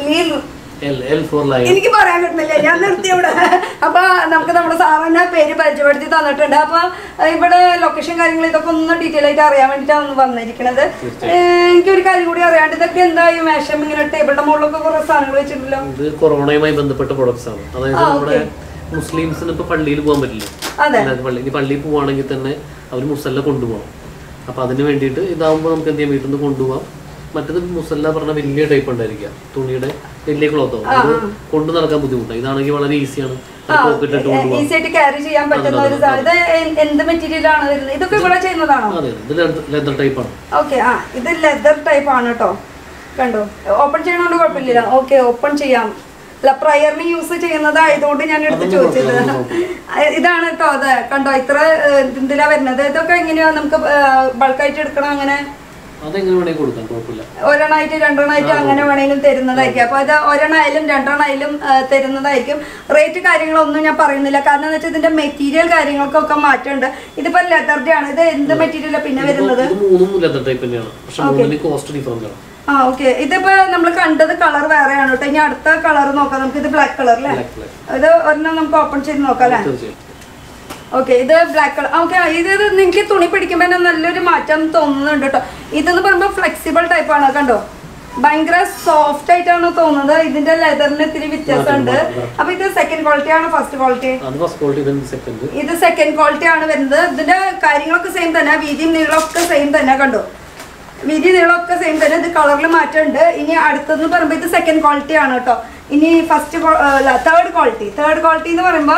എൽ എൽ ഫോർ ലൈൻ എനിക്ക് പറയാൻ കിട്ടുന്നില്ല ഞാൻ നിർത്തി ഇവിടെ അപ്പൊ നമുക്ക് നമ്മുടെ സാറിനെ പേര് പരിചയപ്പെടുത്തി തന്നിട്ടുണ്ട് അപ്പൊ ഏഹ്, ഇവിടെ ലൊക്കേഷൻ കാര്യങ്ങൾ ഇതൊക്കെ ഒന്ന് ഡീറ്റെയിൽ ആയിട്ട് അറിയാൻ വേണ്ടിയിട്ടാണ് ഒന്ന് വന്നിരിക്കുന്നത് ഏഹ്, എനിക്കൊരു കാര്യം കൂടി അറിയാണ്ട് ഇതൊക്കെ എന്താ ഈ മേശം ഇങ്ങനെ ടേബിളിന്റെ മുകളിലൊക്കെ കുറെ സാധനങ്ങൾ വെച്ചിട്ടുണ്ടല്ലോ ഇത് കൊറോണയുമായി ബന്ധപ്പെട്ട പ്രൊഡക്ട്സ് ആണ് അതായത് ആ, നമ്മുടെ okay. മുസ്ലിംസിന് ഇപ്പൊ പള്ളിയിൽ പോകാൻ പറ്റില്ല അതെ. അല്ലാതെ പള്ളി ഇനി പള്ളിയിൽ പോവാണെങ്കിൽ തന്നെ അവർ മുസല്ല കൊണ്ടുപോകണം അപ്പൊ അതിന് വേണ്ടിയിട്ട് ഇതാവുമ്പോൾ നമുക്ക് എന്ത് ചെയ്യാം വീട്ടിൽ നിന്ന് കൊണ്ടുപോകാം മറ്റത് മുസല്ല പറഞ്ഞ വലിയ ടൈപ്പ് ഉണ്ടായിരിക്കുക തുണിയുടെ വലിയ ക്ലോത്തോ അത് കൊണ്ടു നടക്കാൻ ബുദ്ധിമുട്ടാണ് ഇതാണെങ്കിൽ വളരെ ഈസിയാണ് പോക്കറ്റ് ഇട്ട് കൊണ്ടുപോകാം ഈസി ആയിട്ട് ക്യാരി ചെയ്യാൻ പറ്റുന്ന ഒരു സാധനം ഇത് എ- എന്ത് മെറ്റീരിയൽ ആണ് വരുന്നത് ഇതൊക്കെ ഇവിടെ ചെയ്യുന്നതാണോ അതെ ഇത് ലെതർ ടൈപ്പാണ് ഓക്കെ ആ ഇത് ലെതർ ടൈപ്പ് ആണ് കേട്ടോ കണ്ടോ ഓപ്പൺ ചെയ്യണോണ്ട് കുഴപ്പമില്ല ഓക്കെ ഓപ്പൺ ചെയ്യാം അല്ല പ്രയറിന് യൂസ് ചെയ്യുന്നതായതുകൊണ്ട് ഞാൻ എടുത്ത് ചോദിച്ചത് ആ, ഇതാണ് കേട്ടോ അത് കണ്ടോ ഇത്ര ഏഹ്, ഇതിലാ വരുന്നത് ഇതൊക്കെ എങ്ങനെയാ നമുക്ക് ബൾക്കായിട്ട് എടുക്കണം അങ്ങനെ അതെങ്ങനെ വേണമെങ്കിൽ കൊടുക്കാം കുഴപ്പമില്ല ഒരെണ്ണമായിട്ട് രണ്ടെണ്ണമായിട്ട് അങ്ങനെ വേണമെങ്കിലും തരുന്നതായിരിക്കും അപ്പൊ അത് ഒരെണ്ണമായാലും രണ്ടെണ്ണമായാലും ആ, തരുന്നതായിരിക്കും റേറ്റ് കാര്യങ്ങളൊന്നും ഞാൻ പറയുന്നില്ല കാരണം എന്ന് വെച്ചാൽ ഇതിന്റെ മെറ്റീരിയൽ കാര്യങ്ങൾക്കൊക്കെ മാറ്റമുണ്ട് ഇതിപ്പോ ലെതറിന്റെ ആണ് ഇത് എന്ത് മെറ്റീരിയലാ പിന്നെ വരുന്നത് ഇത് മൂന്നും ലെതർ ടൈപ്പ് തന്നെയാണ് പക്ഷെ മൂന്നിന് കോസ്റ്റ് ഡിഫറൻസ് ആണ് ആ ഓക്കെ ഇതിപ്പോ നമ്മൾ കണ്ടത് കളർ വേറെയാണ് കേട്ടോ ഇനി അടുത്ത കളർ നോക്കാം നമുക്ക് ഇത് ബ്ലാക്ക് കളർ അല്ലേ Black, black. ഇത് ഒരെണ്ണം നമുക്ക് ഓപ്പൺ ചെയ്ത് നോക്കാം അല്ലേ തീർച്ചയായും ഓക്കെ ഇത് ബ്ലാക്ക് കളർ ഓക്കെ ഇത് ഇത് നിങ്ങൾക്ക് തുണി പിടിക്കുമ്പോൾ തന്നെ നല്ലൊരു മാറ്റം തോന്നുന്നുണ്ട് കേട്ടോ ഇതെന്ന് പറയുമ്പോൾ ഫ്ലെക്സിബിൾ ടൈപ്പ് ആണ് കണ്ടോ ഭയങ്കര സോഫ്റ്റ് ആയിട്ടാണ് തോന്നുന്നത് ഇതിന്റെ ലെതറിന് ഇത്തിരി വ്യത്യാസമുണ്ട് അപ്പൊ ഇത് സെക്കൻഡ് ക്വാളിറ്റി ആണ് ഫസ്റ്റ് ക്വാളിറ്റി അത് ഫസ്റ്റ് ക്വാളിറ്റി ഇതിന് സെക്കൻഡ് ഇത് സെക്കൻഡ് ക്വാളിറ്റി ആണ് വരുന്നത് ഇതിന്റെ കാര്യങ്ങളൊക്കെ സെയിം തന്നെ വീതിയും നീളമൊക്കെ സെയിം തന്നെ കണ്ടോ വീതി നീളമൊക്കെ സെയിം തന്നെ ഇത് കളറിൽ മാറ്റമുണ്ട് ഇനി അടുത്തെന്ന് പറയുമ്പോൾ ഇത് സെക്കൻഡ് ക്വാളിറ്റി ആണ് കേട്ടോ ഇനി first third quality third quality എന്ന് പറയുമ്പോൾ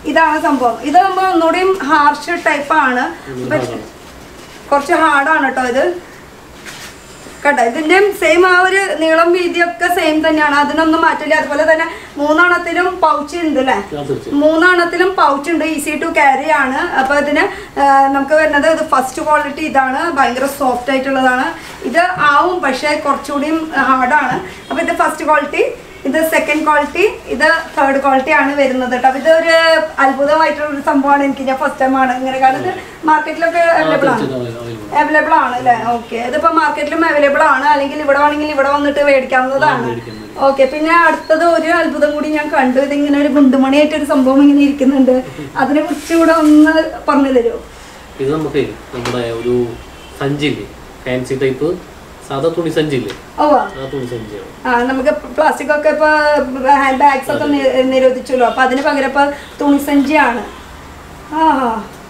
ഇതാണ് സംഭവം ഇത് നമ്മൾ ഒന്നുകൂടിയും ഹാർഷ് ടൈപ്പ് ആണ് ഇപ്പൊ കുറച്ച് ഹാർഡാണ് കേട്ടോ ഇത് കേട്ടോ ഇതിന്റെ സെയിം ആ ഒരു നീളം വീതിയൊക്കെ സെയിം തന്നെയാണ് അതിനൊന്നും മാറ്റില്ല അതുപോലെ തന്നെ മൂന്നെണ്ണത്തിലും പൗച്ച് ഉണ്ട് അല്ലേ ആ, തീർച്ചയായും മൂന്നെണ്ണത്തിലും പൗച്ച് ഉണ്ട് ഈസി ടു ക്യാരി ആണ് അപ്പൊ ഇതിന് ആ, നമുക്ക് വരുന്നത് ഇത് ഫസ്റ്റ് ക്വാളിറ്റി ഇതാണ് ഭയങ്കര സോഫ്റ്റ് ആയിട്ടുള്ളതാണ് ഇത് ആവും പക്ഷേ കുറച്ചുകൂടിയും ഹാർഡാണ് അപ്പൊ ഇത് ഫസ്റ്റ് ക്വാളിറ്റി ഇത് സെക്കൻഡ് ക്വാളിറ്റി ഇത് തേർഡ് ക്വാളിറ്റി ആണ് വരുന്നത് കേട്ടോ അപ്പൊ ഇതൊരു അത്ഭുതമായിട്ടുള്ള ഒരു സംഭവമാണ് എനിക്ക് ഞാൻ ഫസ്റ്റ് ടൈം ആണ് ഇങ്ങനെ കാരണം ഇത് മാർക്കറ്റിലൊക്കെ അവൈലബിൾ ആണ് തീർച്ചയായിട്ടും available. അവൈലബിൾ ആണ് അല്ലേ ഓക്കെ ഇതിപ്പോ മാർക്കറ്റിലും അവൈലബിൾ ആണ് അല്ലെങ്കിൽ ഇവിടെ വേണമെങ്കിൽ ഇവിടെ വന്നിട്ട് മേടിക്കാവുന്നതാണ് മേടിക്കാം, ഓക്കെ പിന്നെ അടുത്തത് ഒരു അത്ഭുതം കൂടി ഞാൻ കണ്ടു ഇതിങ്ങനെ ഒരു ഗുണ്ടുമണിയായിട്ട് ഒരു സംഭവം ഇങ്ങനെ ഇരിക്കുന്നുണ്ട് അതിനെ കുറിച്ച് കൂടെ ഒന്ന് പറഞ്ഞു തരുമോ ഇത് നമുക്ക് നമ്മുടെ ഒരു സഞ്ചില്ലേ ഫാൻസി ടൈപ്പ് സാധാ തുണി സഞ്ചില്ലേ ഓ ആ തുണി സഞ്ചിയാണ് ആ നമുക്ക് പ്ലാസ്റ്റിക് ഒക്കെ ഇപ്പൊ ഹാൻഡ് ബാഗ്സ് ഒക്കെ നി- നിരോധിച്ചല്ലോ അപ്പൊ അതിന് പകരം ഇപ്പൊ തുണിസഞ്ചിയാണ് ആ ആ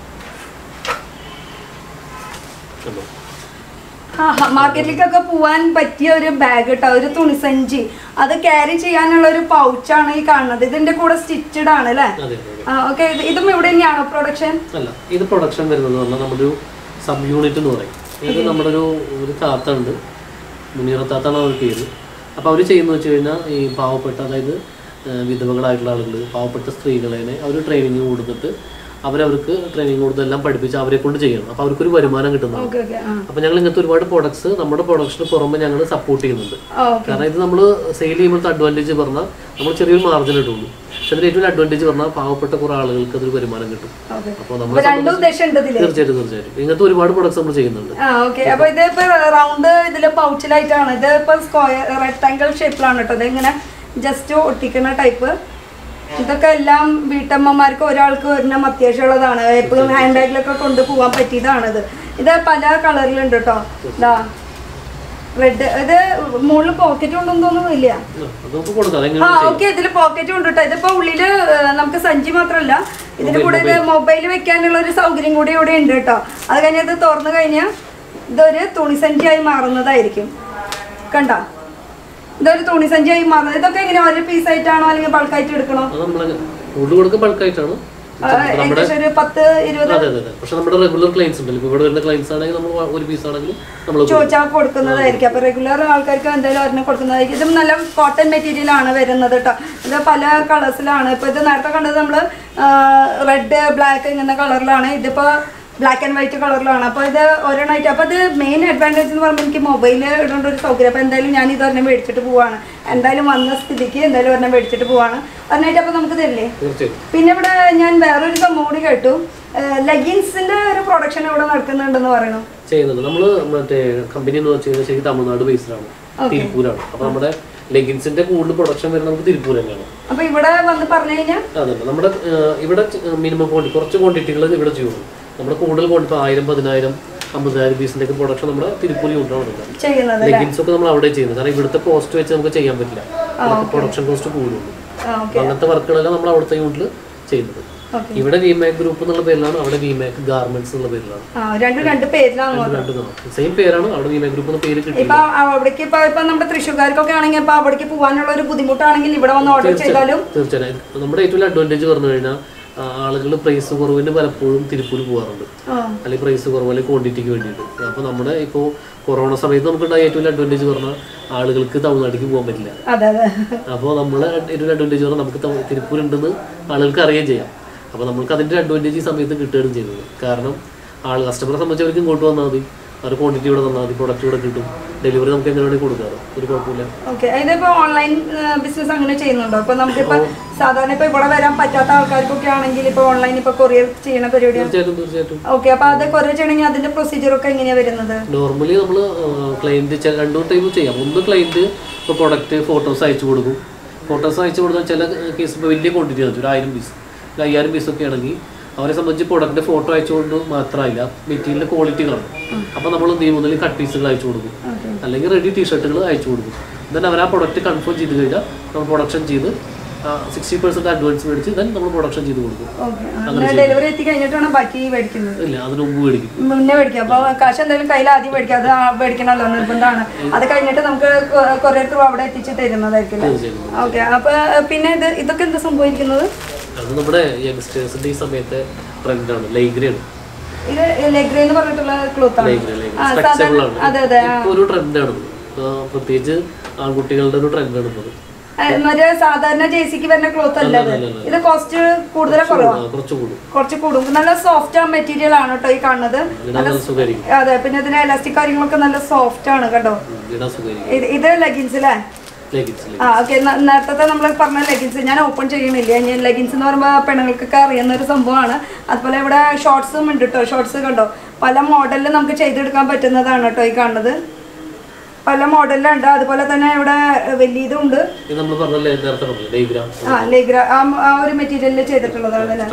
കണ്ടോ ആ മാർക്കറ്റിലേക്കൊക്കെ പോവാൻ പറ്റിയ ഒരു ബാഗ് കേട്ടോ ഒരു തുണിസഞ്ചി അത് ക്യാരി ചെയ്യാനുള്ള ഒരു പൗച്ചാണ് ഈ കാണുന്നത് ഇതിന്റെ കൂടെ സ്റ്റിച്ചഡ് ആണ് അല്ലേ അതെ അതെ ആ ഓക്കെ ഇതും ഇവിടെ തന്നെയാണോ പ്രൊഡക്ഷൻ അല്ല ഇത് പ്രൊഡക്ഷൻ വരുന്നത് പറഞ്ഞാൽ നമ്മുടെ ഒരു സബ് യൂണിറ്റ് എന്ന് പറയും ഇത് നമ്മുടെ ഒരു ഒരു താത്ത ഉണ്ട് മുനീറ താത്താണ് അവർ പേര് അപ്പോൾ അവർ ചെയ്യുന്നത് വെച്ച് കഴിഞ്ഞാൽ ഈ പാവപ്പെട്ട അതായത് ആ, വിധവകളായിട്ടുള്ള ആളുകൾ പാവപ്പെട്ട സ്ത്രീകളെ അവർ ട്രെയിനിങ് കൊടുത്തിട്ട് അവരവർക്ക് ട്രെയിനിങ് കൊടുത്തെല്ലാം പഠിപ്പിച്ച് അവരെ കൊണ്ട് ചെയ്യണം അപ്പോൾ അവർക്കൊരു വരുമാനം കിട്ടുന്നതാണ് ഓക്കെ ഓക്കെ ആ അപ്പോൾ ഞങ്ങൾ ഇങ്ങനത്തെ ഒരുപാട് പ്രോഡക്ട്സ് നമ്മുടെ പ്രൊഡക്ഷന് പുറമെ ഞങ്ങൾ സപ്പോർട്ട് ചെയ്യുന്നുണ്ട് ഓക്കെ കാരണം ഇത് നമ്മൾ സെയിൽ ചെയ്യുമ്പോഴത്തെ അഡ്വാൻറ്റേജ് പറഞ്ഞാൽ നമ്മൾ ചെറിയൊരു മാർജിൻ ഇട്ടുള്ളൂ പക്ഷെ അതിന് ഏറ്റവും അഡ്വാൻറ്റേജ് പറഞ്ഞാൽ പാവപ്പെട്ട കുറേ ആളുകൾക്ക് അതൊരു വരുമാനം കിട്ടും ഓക്കെ അപ്പോൾ അപ്പൊ നമ്മൾ രണ്ടും ഉദ്ദേശം ഉണ്ട് ഇതില് തീർച്ചയായിട്ടും തീർച്ചയായിട്ടും ഇങ്ങനത്തെ ഒരുപാട് പ്രൊഡക്ട്സ് നമ്മൾ ചെയ്യുന്നുണ്ട് ആ ഓക്കെ അപ്പൊ ഇത് ഇപ്പൊ റൗണ്ട് ഇതില് പൗച്ചിലായിട്ടാണ് ഇത് ഇപ്പൊ സ്ക്വയർ റെക്ടാങ്കിൾ ഷേപ്പിലാണ് കേട്ടോ ഇത് ഇങ്ങനെ ജസ്റ്റ് ഒട്ടിക്കുന്ന ടൈപ്പ് ഇതൊക്കെ എല്ലാം വീട്ടമ്മമാർക്ക് ഒരാൾക്ക് ഒരെണ്ണം അത്യാവശ്യമുള്ളതാണ് എപ്പോഴും ഹാൻഡ് ബാഗിലൊക്കെ കൊണ്ടുപോകാൻ പറ്റിയതാണ് ഇത് ഇത് പല കളറിലുണ്ട് കേട്ടോ ഇതാ റെഡ് ഇത് മുകളിൽ പോക്കറ്റ് ഉണ്ടെന്ന് തോന്നുന്നില്ല ആ, അത് നമുക്ക് കൊടുക്കാം ആ അതെങ്ങനെ ഓക്കെ ഇതില് പോക്കറ്റ് ഉണ്ട് കേട്ടോ ഇതിപ്പോ ഉള്ളില് ഏ, നമുക്ക് സഞ്ചി മാത്രമല്ല ഇതിന്റെ കൂടെ ഇത് മൊബൈൽ വെക്കാനുള്ള ഒരു സൗകര്യം കൂടി ഇവിടെ ഉണ്ട് കേട്ടോ അത് കഴിഞ്ഞ് ഇത് തുറന്നു കഴിഞ്ഞാൽ ഇതൊരു തുണിസഞ്ചിയായി മാറുന്നതായിരിക്കും കണ്ട ഇതൊരു തുണിസഞ്ചിയായി മാറുന്നത് ഇതൊക്കെ എങ്ങനെ ഒരു പീസ് ആയിട്ടാണോ അല്ലെങ്കിൽ ബൾക്കായിട്ട് എടുക്കണോ അത് നമ്മൾ കൂടുതൽ കൊടുക്കുക ബൾക്കായിട്ടാണ് ആ, ഏകദേശം ഒരു പത്ത് ഇരുപത് അതെ അതെ അതെ പക്ഷെ നമ്മുടെ റെഗുലർ ക്ലയൻസ് ഉണ്ടല്ലോ ഇപ്പോൾ ഇവിടെ വരുന്ന ക്ലയൻസ് ആണെങ്കിൽ നമ്മൾ ഒരു പീസ് ആണെങ്കിൽ നമ്മൾ ചോദിച്ചാൽ കൊടുക്കുന്നതായിരിക്കും അപ്പൊ റെഗുലർ ആൾക്കാർക്ക് എന്തായാലും ഒരെണ്ണം കൊടുക്കുന്നതായിരിക്കും ഇതും നല്ല കോട്ടൺ മെറ്റീരിയൽ ആണ് വരുന്നത് കേട്ടോ ഇത് പല കളേഴ്സിലാണ് ഇപ്പൊ ഇത് നേരത്തെ കണ്ടത് നമ്മള് റെഡ് ബ്ലാക്ക് ഇങ്ങനെ കളറിലാണ് ഇതിപ്പോ ബ്ലാക്ക് ആൻഡ് വൈറ്റ് കളറിലാണ് അപ്പോൾ ഇത് ഒരെണ്ണമായിട്ട് അപ്പോൾ ഇത് മെയിൻ അഡ്വാൻറ്റേജ് എന്ന് പറയുമ്പോൾ എനിക്ക് മൊബൈൽ ഇടേണ്ട ഒരു സൗകര്യം അപ്പോൾ എന്തായാലും ഞാൻ ഇത് ഒരെണ്ണം മേടിച്ചിട്ട് പോവാണ് എന്തായാലും വന്ന സ്ഥിതിക്ക് എന്തായാലും ഒരെണ്ണം മേടിച്ചിട്ട് പോവാണ് ഒരെണ്ണമായിട്ട് അപ്പോൾ നമുക്ക് തരില്ലേ തീർച്ചയായും പിന്നെ ഇവിടെ ഞാൻ വേറൊരു സംഭവം കൂടി കേട്ടു ലെഗിൻസിന്റെ ഒരു പ്രൊഡക്ഷൻ ഇവിടെ നടക്കുന്നുണ്ടെന്ന് പറയണു ചെയ്യുന്നുണ്ട് നമ്മൾ മറ്റേ കമ്പനി എന്ന് വെച്ച് കഴിഞ്ഞാൽ ശരിക്കും തമിഴ്നാട് ബേസ്ഡാണ് തിരുപ്പൂരാണ് അപ്പോൾ നമ്മുടെ ലെഗിൻസിന്റെ കൂടുതൽ പ്രൊഡക്ഷൻ വരുന്നത് നമുക്ക് തിരുപ്പൂർ തന്നെയാണ് അപ്പൊ ഇവിടെ വന്ന് പറഞ്ഞു കഴിഞ്ഞാൽ അതെ നമ്മുടെ ഏഹ്, ഇവിടെ മിനിമം ക്വാണ്ടിറ്റി കുറച്ച് ക്വാണ്ടിറ്റികൾ ഇവിടെ ചെയ്യുള്ളൂ നമ്മുടെ കൂടുതൽ ക്വാണ്ടിറ്റി ആയിരം പതിനായിരം അമ്പതിനായിരം പീസിന്റെ ഒക്കെ പ്രൊഡക്ഷൻ നമ്മുടെ തിരുപ്പൂർ യൂണിറ്റാണ് കൊടുക്കുന്നത് ചെയ്യുന്നത് അല്ലേ ലെഗിൻസ് ഒക്കെ നമ്മൾ അവിടെ ചെയ്യുന്നത് കാരണം ഇവിടുത്തെ കോസ്റ്റ് വെച്ച് നമുക്ക് ചെയ്യാൻ പറ്റില്ല പ്രൊഡക്ഷൻ കോസ്റ്റ് കൂടുള്ളൂ ആ, അപ്പൊ ഓക്കെ അങ്ങനത്തെ വർക്കുകളെല്ലാം നമ്മൾ അവിടുത്തെ യൂണിറ്റിൽ ചെയ്യുന്നത് ഓക്കെ ഇവിടെ വിമാക് ഗ്രൂപ്പ് എന്നുള്ള പേരിലാണ് അവിടെ വിമാക് ഗാർമെന്റ്സ് എന്നുള്ള പേരിലാണ് ആ രണ്ടും രണ്ട് പേരിലാണ് രണ്ട് സെയിം പേരാണ് അവിടെ വിമാക് ഗ്രൂപ്പ് എന്ന പേര് കിട്ടി ഇപ്പൊ അവിടേക്ക് ഇപ്പൊ ഇപ്പൊ നമ്മുടെ തൃശ്ശൂർക്കാർക്കൊക്കെ ആണെങ്കിൽ ഇപ്പൊ അവിടേക്ക് പോകാനുള്ള ഒരു ബുദ്ധിമുട്ടാണെങ്കിൽ ഇവിടെ വന്ന് ഓർഡർ ചെയ്താലും തീർച്ചയായും നമ്മുടെ ഏറ്റവും വലിയ അഡ്വാൻറ്റേജ് പറഞ്ഞു കഴിഞ്ഞാൽ ആളുകൾ പ്രൈസ് കുറവിന് പലപ്പോഴും തിരുപ്പൂർ പോകാറുണ്ട് ആ, അല്ലെങ്കിൽ പ്രൈസ് കുറവ് അല്ലെങ്കിൽ ക്വാണ്ടിറ്റിക്ക് വേണ്ടിയിട്ട് അപ്പോൾ നമ്മുടെ ഇപ്പോൾ കൊറോണ സമയത്ത് നമുക്കുണ്ടായ ഏറ്റവും വലിയ അഡ്വാൻറ്റേജ് പറഞ്ഞാൽ ആളുകൾക്ക് തമിഴ്നാട്ടിലേക്ക് പോകാൻ പറ്റില്ല അതെ അതെ അപ്പോൾ നമ്മൾ ഏറ്റവും അഡ്വാൻറ്റേജ് പറഞ്ഞാൽ നമുക്ക് തമി- തിരുപ്പൂർ ഉണ്ടെന്ന് ആളുകൾക്ക് അറിയുകയും ചെയ്യാം അപ്പോൾ നമുക്ക് അതിൻ്റെ അഡ്വാൻറ്റേജ് ഈ സമയത്ത് കിട്ടുകയും ചെയ്തത് കാരണം ആൾ കസ്റ്റമറെ സംബന്ധിച്ച് അവർക്ക് ഇങ്ങോട്ട് വന്നാൽ മതി അവർ ക്വാണ്ടിറ്റി ഇവിടെ തന്നാൽ മതി പ്രൊഡക്റ്റ് ഇവിടെ കിട്ടും ഡെലിവറി നമുക്ക് എങ്ങനെ വേണമെങ്കിൽ കൊടുക്കാറ് ഒരു കുഴപ്പമില്ല ഓക്കെ ഇതിപ്പോ ഓൺലൈൻ ബിസിനസ് അങ്ങനെ ചെയ്യുന്നുണ്ടോ ഇപ്പൊ നമുക്കിപ്പോ സാധാരണ ഇപ്പൊ ഇവിടെ വരാൻ പറ്റാത്ത ആൾക്കാർക്കൊക്കെ ആണെങ്കിൽ ഇപ്പൊ ഓൺലൈൻ ഇപ്പൊ കൊറിയർ ചെയ്യണ പരിപാടിയാണ് തീർച്ചയായിട്ടും തീർച്ചയായിട്ടും ഓക്കെ അപ്പൊ അത് കൊറിയർ ചെയ്യണമെങ്കിൽ അതിന്റെ പ്രൊസീജിയർ ഒക്കെ എങ്ങനെയാ വരുന്നത് നോർമലി നമ്മൾ ക്ലയൻറ്റ് രണ്ടു ടൈപ്പ് ചെയ്യാം ഒന്ന് ക്ലയൻറ്റ് ഇപ്പോൾ പ്രൊഡക്റ്റ് ഫോട്ടോസ് അയച്ചു കൊടുക്കും ഫോട്ടോസ് അയച്ചു കൊടുത്താൽ ചില കേസ് ഇപ്പോൾ വലിയ ക്വാണ്ടിറ്റി ആണ് ഒരു ആയിരം പീസ് ഒരു അയ്യായിരം പീസ് ഒക്കെ ആണെങ്കിൽ അവരെ സംബന്ധിച്ച് പ്രൊഡക്റ്റ് ഫോട്ടോ അയച്ചുകൊണ്ട് മാത്രമല്ല മെറ്റീരിയൽ ക്വാളിറ്റികളാണ് അപ്പോൾ നമ്മൾ എന്ത് ചെയ്യും ഒന്നില്ലെങ്കിൽ കട്ട് പീസുകൾ അയച്ചു കൊടുക്കും അല്ലെങ്കിൽ റെഡി ടീഷർട്ടുകൾ അയച്ചു കൊടുക്കും ദെൻ അവർ ആ പ്രൊഡക്റ്റ് കൺഫേം ചെയ്ത് കഴിഞ്ഞാൽ നമ്മൾ പ്രൊഡക്ഷൻ ചെയ്ത് സിക്സ്റ്റി പെർസെൻറ്റ് അഡ്വാൻസ് മേടിച്ച് ദെൻ നമ്മൾ പ്രൊഡക്ഷൻ ചെയ്ത് കൊടുക്കും ഓക്കെ അങ്ങനെ ഡെലിവറി എത്തി കഴിഞ്ഞിട്ടാണ് ബാക്കി മേടിക്കുന്നത് ഇല്ല അതിന് മുമ്പ് മേടിക്കും മുന്നേ മേടിക്കാം അപ്പൊ കാശ് എന്തായാലും കയ്യിൽ ആദ്യം മേടിക്കാം അത് ആ മേടിക്കണമല്ലോ നിർബന്ധമാണ് അത് കഴിഞ്ഞിട്ട് നമുക്ക് കൊറിയർ ത്രൂ അവിടെ എത്തിച്ച് തരുന്നതായിരിക്കും തീർച്ചയായും ഓക്കെ അപ്പൊ പിന്നെ ഇത് ഇതൊക്കെ എന്താ സംഭവിക്കുന്നത് അത് നമ്മുടെ യങ്സ്റ്റേഴ്സിന്റെ ഈ സമയത്തെ ട്രെൻഡാണ് ലൈഗ്രയാണ് ഇത് ലെഗ്രി എന്ന് പറഞ്ഞിട്ടുള്ള ക്ലോത്ത് ആണ് ലൈഗ്ര ലൈഗ്ര ആ, സ്ട്രക്ചബിൾ സാധാരണ- അതെ അതെ ആണ് ആ. ഇപ്പൊ ഒരു ട്രെൻഡാണ് പ്രത്യേകിച്ച് ആൺകുട്ടികളുടെ ഒരു ട്രെൻഡാണ് ഇത് ആ, മറ്റേ സാധാരണ ജേസിക്ക് വരുന്ന ക്ലോത്ത് അല്ല ഇത് അല്ല, അല്ല. ഇത് കോസ്റ്റ് കൂടുതൽ കുറവാണ് കുറച്ച് കൂടും കുറച്ച് കൂടും നല്ല സോഫ്റ്റ് മെറ്റീരിയൽ ആണ് കേട്ടോ ഈ കാണുന്നത് ഇടാൻ നല്ല സുഖമായിരിക്കും അതെ പിന്നെ ഇതിന് എലാസ്റ്റിക് കാര്യങ്ങളൊക്കെ നല്ല സോഫ്റ്റ് ആണ് കേട്ടോ ഇടാൻ സുഖമായിരിക്കും ഇത് ഇത് ലെഗിൻസ് അല്ലേ ലെഗിൻസ് ആ ഓക്കെ നേരത്തെ നമ്മൾ പറഞ്ഞ ലെഗിൻസ് ഞാൻ ഓപ്പൺ ചെയ്യണില്ല ഞാൻ ലെഗിൻസ് എന്ന് പറയുമ്പോൾ പെണ്ണുങ്ങൾക്കൊക്കെ അറിയുന്ന ഒരു സംഭവമാണ് അതുപോലെ ഇവിടെ ഷോർട്സും ഉണ്ട് കേട്ടോ ഷോർട്സ് കണ്ടോ പല മോഡലിൽ നമുക്ക് ചെയ്തെടുക്കാൻ പറ്റുന്നതാണ് കേട്ടോ ഈ കാണുന്നത് പല മോഡലിലുണ്ട് അതുപോലെ തന്നെ ഇവിടെ വലിയതും ഉണ്ട് ഇത് നമ്മൾ പറഞ്ഞല്ലേ നേരത്തെ പറഞ്ഞു ലൈഗ്രാം ആ ലേഗ്ര ആ ആ ഒരു മെറ്റീരിയലിൽ ചെയ്തിട്ടുള്ളതാണ് അല്ലേ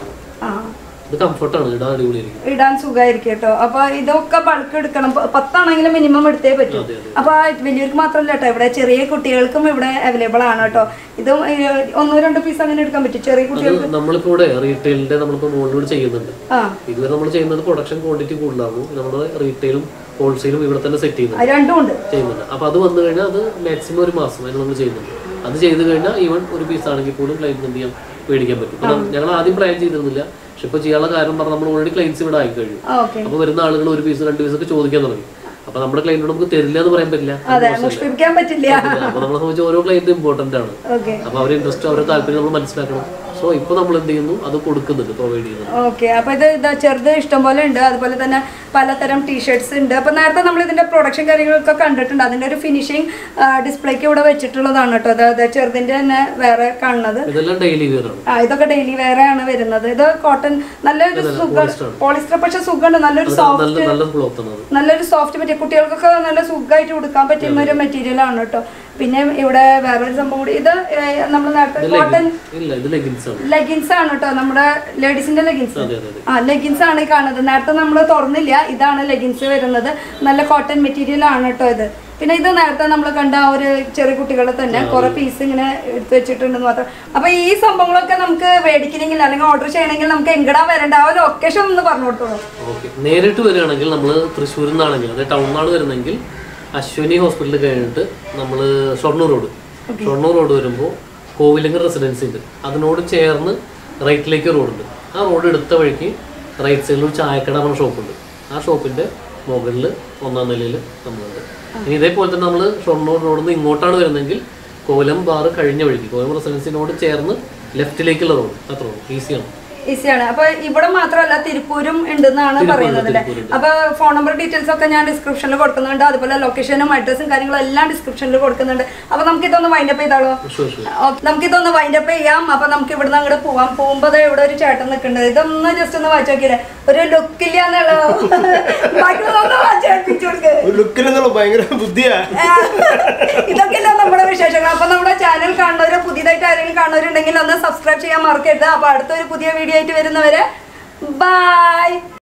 ആ ഇത് കംഫർട്ടാണ് ഇടാൻ അടിപൊളിയായിരിക്കും ഇടാൻ സുഖമായിരിക്കും കേട്ടോ അപ്പൊ ഇതൊക്കെ ബൾക്ക് എടുക്കണം പ- പത്താണെങ്കിലും മിനിമം എടുത്തേ പറ്റൂ അതെ, അതെ. അപ്പൊ വലിയവർക്ക് മാത്രമല്ല കേട്ടോ ഇവിടെ ചെറിയ കുട്ടികൾക്കും ഇവിടെ അവൈലബിൾ ആണ് കേട്ടോ ഇതും ഏ, ഒന്നോ രണ്ടോ പീസ് അങ്ങനെ എടുക്കാൻ പറ്റും ചെറിയ അത് കുട്ടികൾക്ക് നമ്മളിപ്പോ ഇവിടെ റീറ്റെയിലിന്റെ നമ്മളിപ്പോ മുകളിലൂടെ ചെയ്യുന്നുണ്ട് ആ ഇതുവരെ നമ്മൾ ചെയ്യുന്നത് പ്രൊഡക്ഷൻ ക്വാണ്ടിറ്റി കൂടുതലാകും നമ്മുടെ റീറ്റെയിലും ഹോൾസെയിലും ഇവിടെ തന്നെ സെറ്റ് ചെയ്യുന്നുണ്ട് അത് രണ്ടും ഉണ്ട് ചെയ്യുന്നുണ്ട് അപ്പൊ അത് വന്നു കഴിഞ്ഞാൽ അത് മാക്സിമം ഒരു മാസം അതിന് നമ്മൾ ചെയ്യുന്നുണ്ട് അത് ചെയ്ത് കഴിഞ്ഞാൽ ഈവൻ ഒരു പീസ് ആണെങ്കിൽ പോലും ക്ലൈൻറ്റ് എന്ത് ചെയ്യാം മേടിക്കാൻ പറ്റും ഇപ്പൊ നം- ഞങ്ങൾ ആദ്യം പ്ലാൻ ചെയ്തിരുന്നില്ല പക്ഷെ ഇപ്പൊ ചെയ്യാനുള്ള കാര്യം പറഞ്ഞാൽ നമ്മൾ ഓൾറെഡി ക്ലൈൻസ് ഇവിടെ ആയി കഴിഞ്ഞു ഓക്കെ അപ്പൊ വരുന്ന ആളുകൾ ഒരു പീസ് രണ്ട് പീസ് ഒക്കെ ചോദിക്കാൻ തുടങ്ങി അപ്പൊ നമ്മുടെ ക്ലൈന്റിനോട് നമുക്ക് തരില്ല എന്ന് പറയാൻ പറ്റില്ല അത് അതെ മോശമല്ലേ? മുഷ്പിക്കാൻ പറ്റില്ല അപ്പൊ നമ്മളെ സംബന്ധിച്ച് ഓരോ ക്ലൈന്റ് ഇമ്പോർട്ടന്റ് ആണ് ഓക്കെ അപ്പൊ അവരുടെ ഇൻട്രസ്റ്റ് അവരുടെ താല്പര്യം നമ്മൾ മനസ്സിലാക്കണം സോ ഇപ്പൊ നമ്മൾ എന്ത് ചെയ്യുന്നു അത് കൊടുക്കുന്നുണ്ട് പ്രൊവൈഡ് ചെയ്യുന്നുണ്ട് ഓക്കെ അപ്പൊ ഇത് ഇതാ ചെറുത് ഇഷ്ടം പോലെ ഉണ്ട് അതുപോലെ തന്നെ പലതരം ടീഷർട്സ് ഉണ്ട് അപ്പൊ നേരത്തെ നമ്മൾ ഇതിന്റെ പ്രൊഡക്ഷൻ കാര്യങ്ങളൊക്കെ കണ്ടിട്ടുണ്ട് അതിന്റെ ഒരു ഫിനിഷിംഗ് ഡിസ്പ്ലേക്ക് ഇവിടെ വെച്ചിട്ടുള്ളതാണ് കേട്ടോ അതായത് ചെറുതിന്റെ തന്നെ വേറെ കാണുന്നത് ഇതെല്ലാം ഡെയിലി വെയർ ആണ് ആ ഇതൊക്കെ ഡെയിലി വേറെ ആണ് വരുന്നത് ഇത് കോട്ടൺ നല്ലൊരു സുഖം polyester ആണ്. പോളിസ്റ്റർ പക്ഷെ സുഖമുണ്ട് നല്ലൊരു അത് സോഫ്റ്റ് നല്ല നല്ല ക്ലോത്ത് ആണ് അത് നല്ലൊരു സോഫ്റ്റ് മെറ്റീരിയൽ കുട്ടികൾക്കൊക്കെ നല്ല സുഖമായിട്ട് ഉടുക്കാൻ പറ്റുന്ന ഒരു മെറ്റീരിയൽ ആണ് കേട്ടോ പിന്നെ ഇവിടെ വേറൊരു സംഭവം കൂടി ഇത് നമ്മൾ നേരത്തെ ഇത് കോട്ടൺ leggings- ഇല്ല ഇത് ലെഗിൻസ് ആണ് ലെഗിൻസ് ആണ് കേട്ടോ നമ്മുടെ ലേഡീസിന്റെ ലെഗിൻസ് അതെ അതെ അതെ ആ ലെഗിൻസ് ആണ് ഈ കാണുന്നത് നേരത്തെ നമ്മൾ തുറന്നില്ല ഇതാണ് ലെഗിൻസ് വരുന്നത് നല്ല കോട്ടൺ മെറ്റീരിയൽ ആണ് കേട്ടോ ഇത് പിന്നെ ഇത് നേരത്തെ നമ്മൾ കണ്ട ആ ഒരു ചെറിയ കുട്ടികളെ തന്നെ കുറെ പീസ് ഇങ്ങനെ എടുത്ത് വെച്ചിട്ടുണ്ടെന്ന് മാത്രം അപ്പൊ ഈ സംഭവങ്ങളൊക്കെ നമുക്ക് മേടിക്കണമെങ്കിൽ അല്ലെങ്കിൽ ഓർഡർ ചെയ്യണമെങ്കിൽ നമുക്ക് എങ്ങടാ വരേണ്ട ആ ഒരു ലൊക്കേഷൻ ഒന്ന് പറഞ്ഞു കൊടുത്തോളൂ ഓക്കെ നേരിട്ട് വരികയാണെങ്കിൽ നമ്മൾ തൃശ്ശൂരിൽ നിന്നാണെങ്കിൽ അതായത് ടൗണിലാണ് വരുന്നെങ്കിൽ അശ്വിനി ഹോസ്പിറ്റലിൽ കഴിഞ്ഞിട്ട് നമ്മൾ ഷൊർണൂർ റോഡ് ഷൊർണൂർ റോഡ് വരുമ്പോൾ കോവിലങ്ങ് റെസിഡൻസി ഉണ്ട് അതിനോട് ചേർന്ന് റൈറ്റിലേക്ക് റോഡുണ്ട് ആ റോഡ് എടുത്ത വഴിക്ക് റൈറ്റ് സൈഡിൽ ഒരു ചായക്കട പറഞ്ഞ ഷോപ്പുണ്ട് ആ ഷോപ്പിന്റെ മുകളിൽ ഒന്നാം നിലയിൽ നമ്മളുണ്ട് ഇനി ഇതേപോലെ തന്നെ നമ്മൾ ഷൊർണൂർ റോഡിൽ നിന്ന് ഇങ്ങോട്ടാണ് വരുന്നതെങ്കിൽ കോലം ബാറ് കഴിഞ്ഞ വഴിക്ക് കോലം റെസിഡൻസിനോട് ചേർന്ന് ലെഫ്റ്റിലേക്കുള്ള റോഡ് അത്ര ഈസിയാണ് ഈസിയാണ് അപ്പൊ ഇവിടെ മാത്രമല്ല തിരുപ്പൂരും ഉണ്ടെന്നാണ് പറയുന്നത് അല്ലേ അപ്പൊ ഫോൺ നമ്പർ ഡീറ്റെയിൽസ് ഒക്കെ ഞാൻ ഡിസ്ക്രിപ്ഷനിൽ കൊടുക്കുന്നുണ്ട് അതുപോലെ ലൊക്കേഷനും അഡ്രസ്സും കാര്യങ്ങളും എല്ലാം ഡിസ്ക്രിപ്ഷനിൽ കൊടുക്കുന്നുണ്ട് അപ്പൊ നമുക്ക് ഇതൊന്ന് വൈൻഡപ്പ് ചെയ്താലോ ഷുവർ ഷുവർ ഓക്കെ നമുക്ക് ഇതൊന്ന് വൈൻഡപ്പ് ചെയ്യാം അപ്പൊ നമുക്ക് ഇവിടുന്ന് അങ്ങോട്ട് പോവാം പോകുമ്പോ ദേ ഇവിടെ ഒരു ചേട്ടൻ നിൽക്കുന്നുണ്ട് ഇതൊന്ന് ജസ്റ്റ് ഒന്ന് വായിച്ചു നോക്കിയില്ലേ ഒരു ലുക്കില്ല എന്നുള്ള ബാക്കിയുള്ളതൊന്ന് വായിച്ചു കേൾപ്പിച്ചു കൊടുക്ക് ഒരു ലുക്കിലെന്നുള്ള ഭയങ്കര ബുദ്ധിയാ ഇതൊക്കെയല്ല നമ്മുടെ വിശേഷങ്ങൾ അപ്പൊ നമ്മുടെ ചാനൽ കാണുന്നവര് പുതിയതായിട്ട് ആരെങ്കിലും കാണുന്നവരുണ്ടെങ്കിൽ ഒന്ന് സബ്സ്ക്രൈബ് ചെയ്യാൻ മറക്കരുത് അപ്പൊ അടുത്തൊരു പുതിയ വീഡിയോ ആയിട്ട് വരുന്നവരെ ബൈ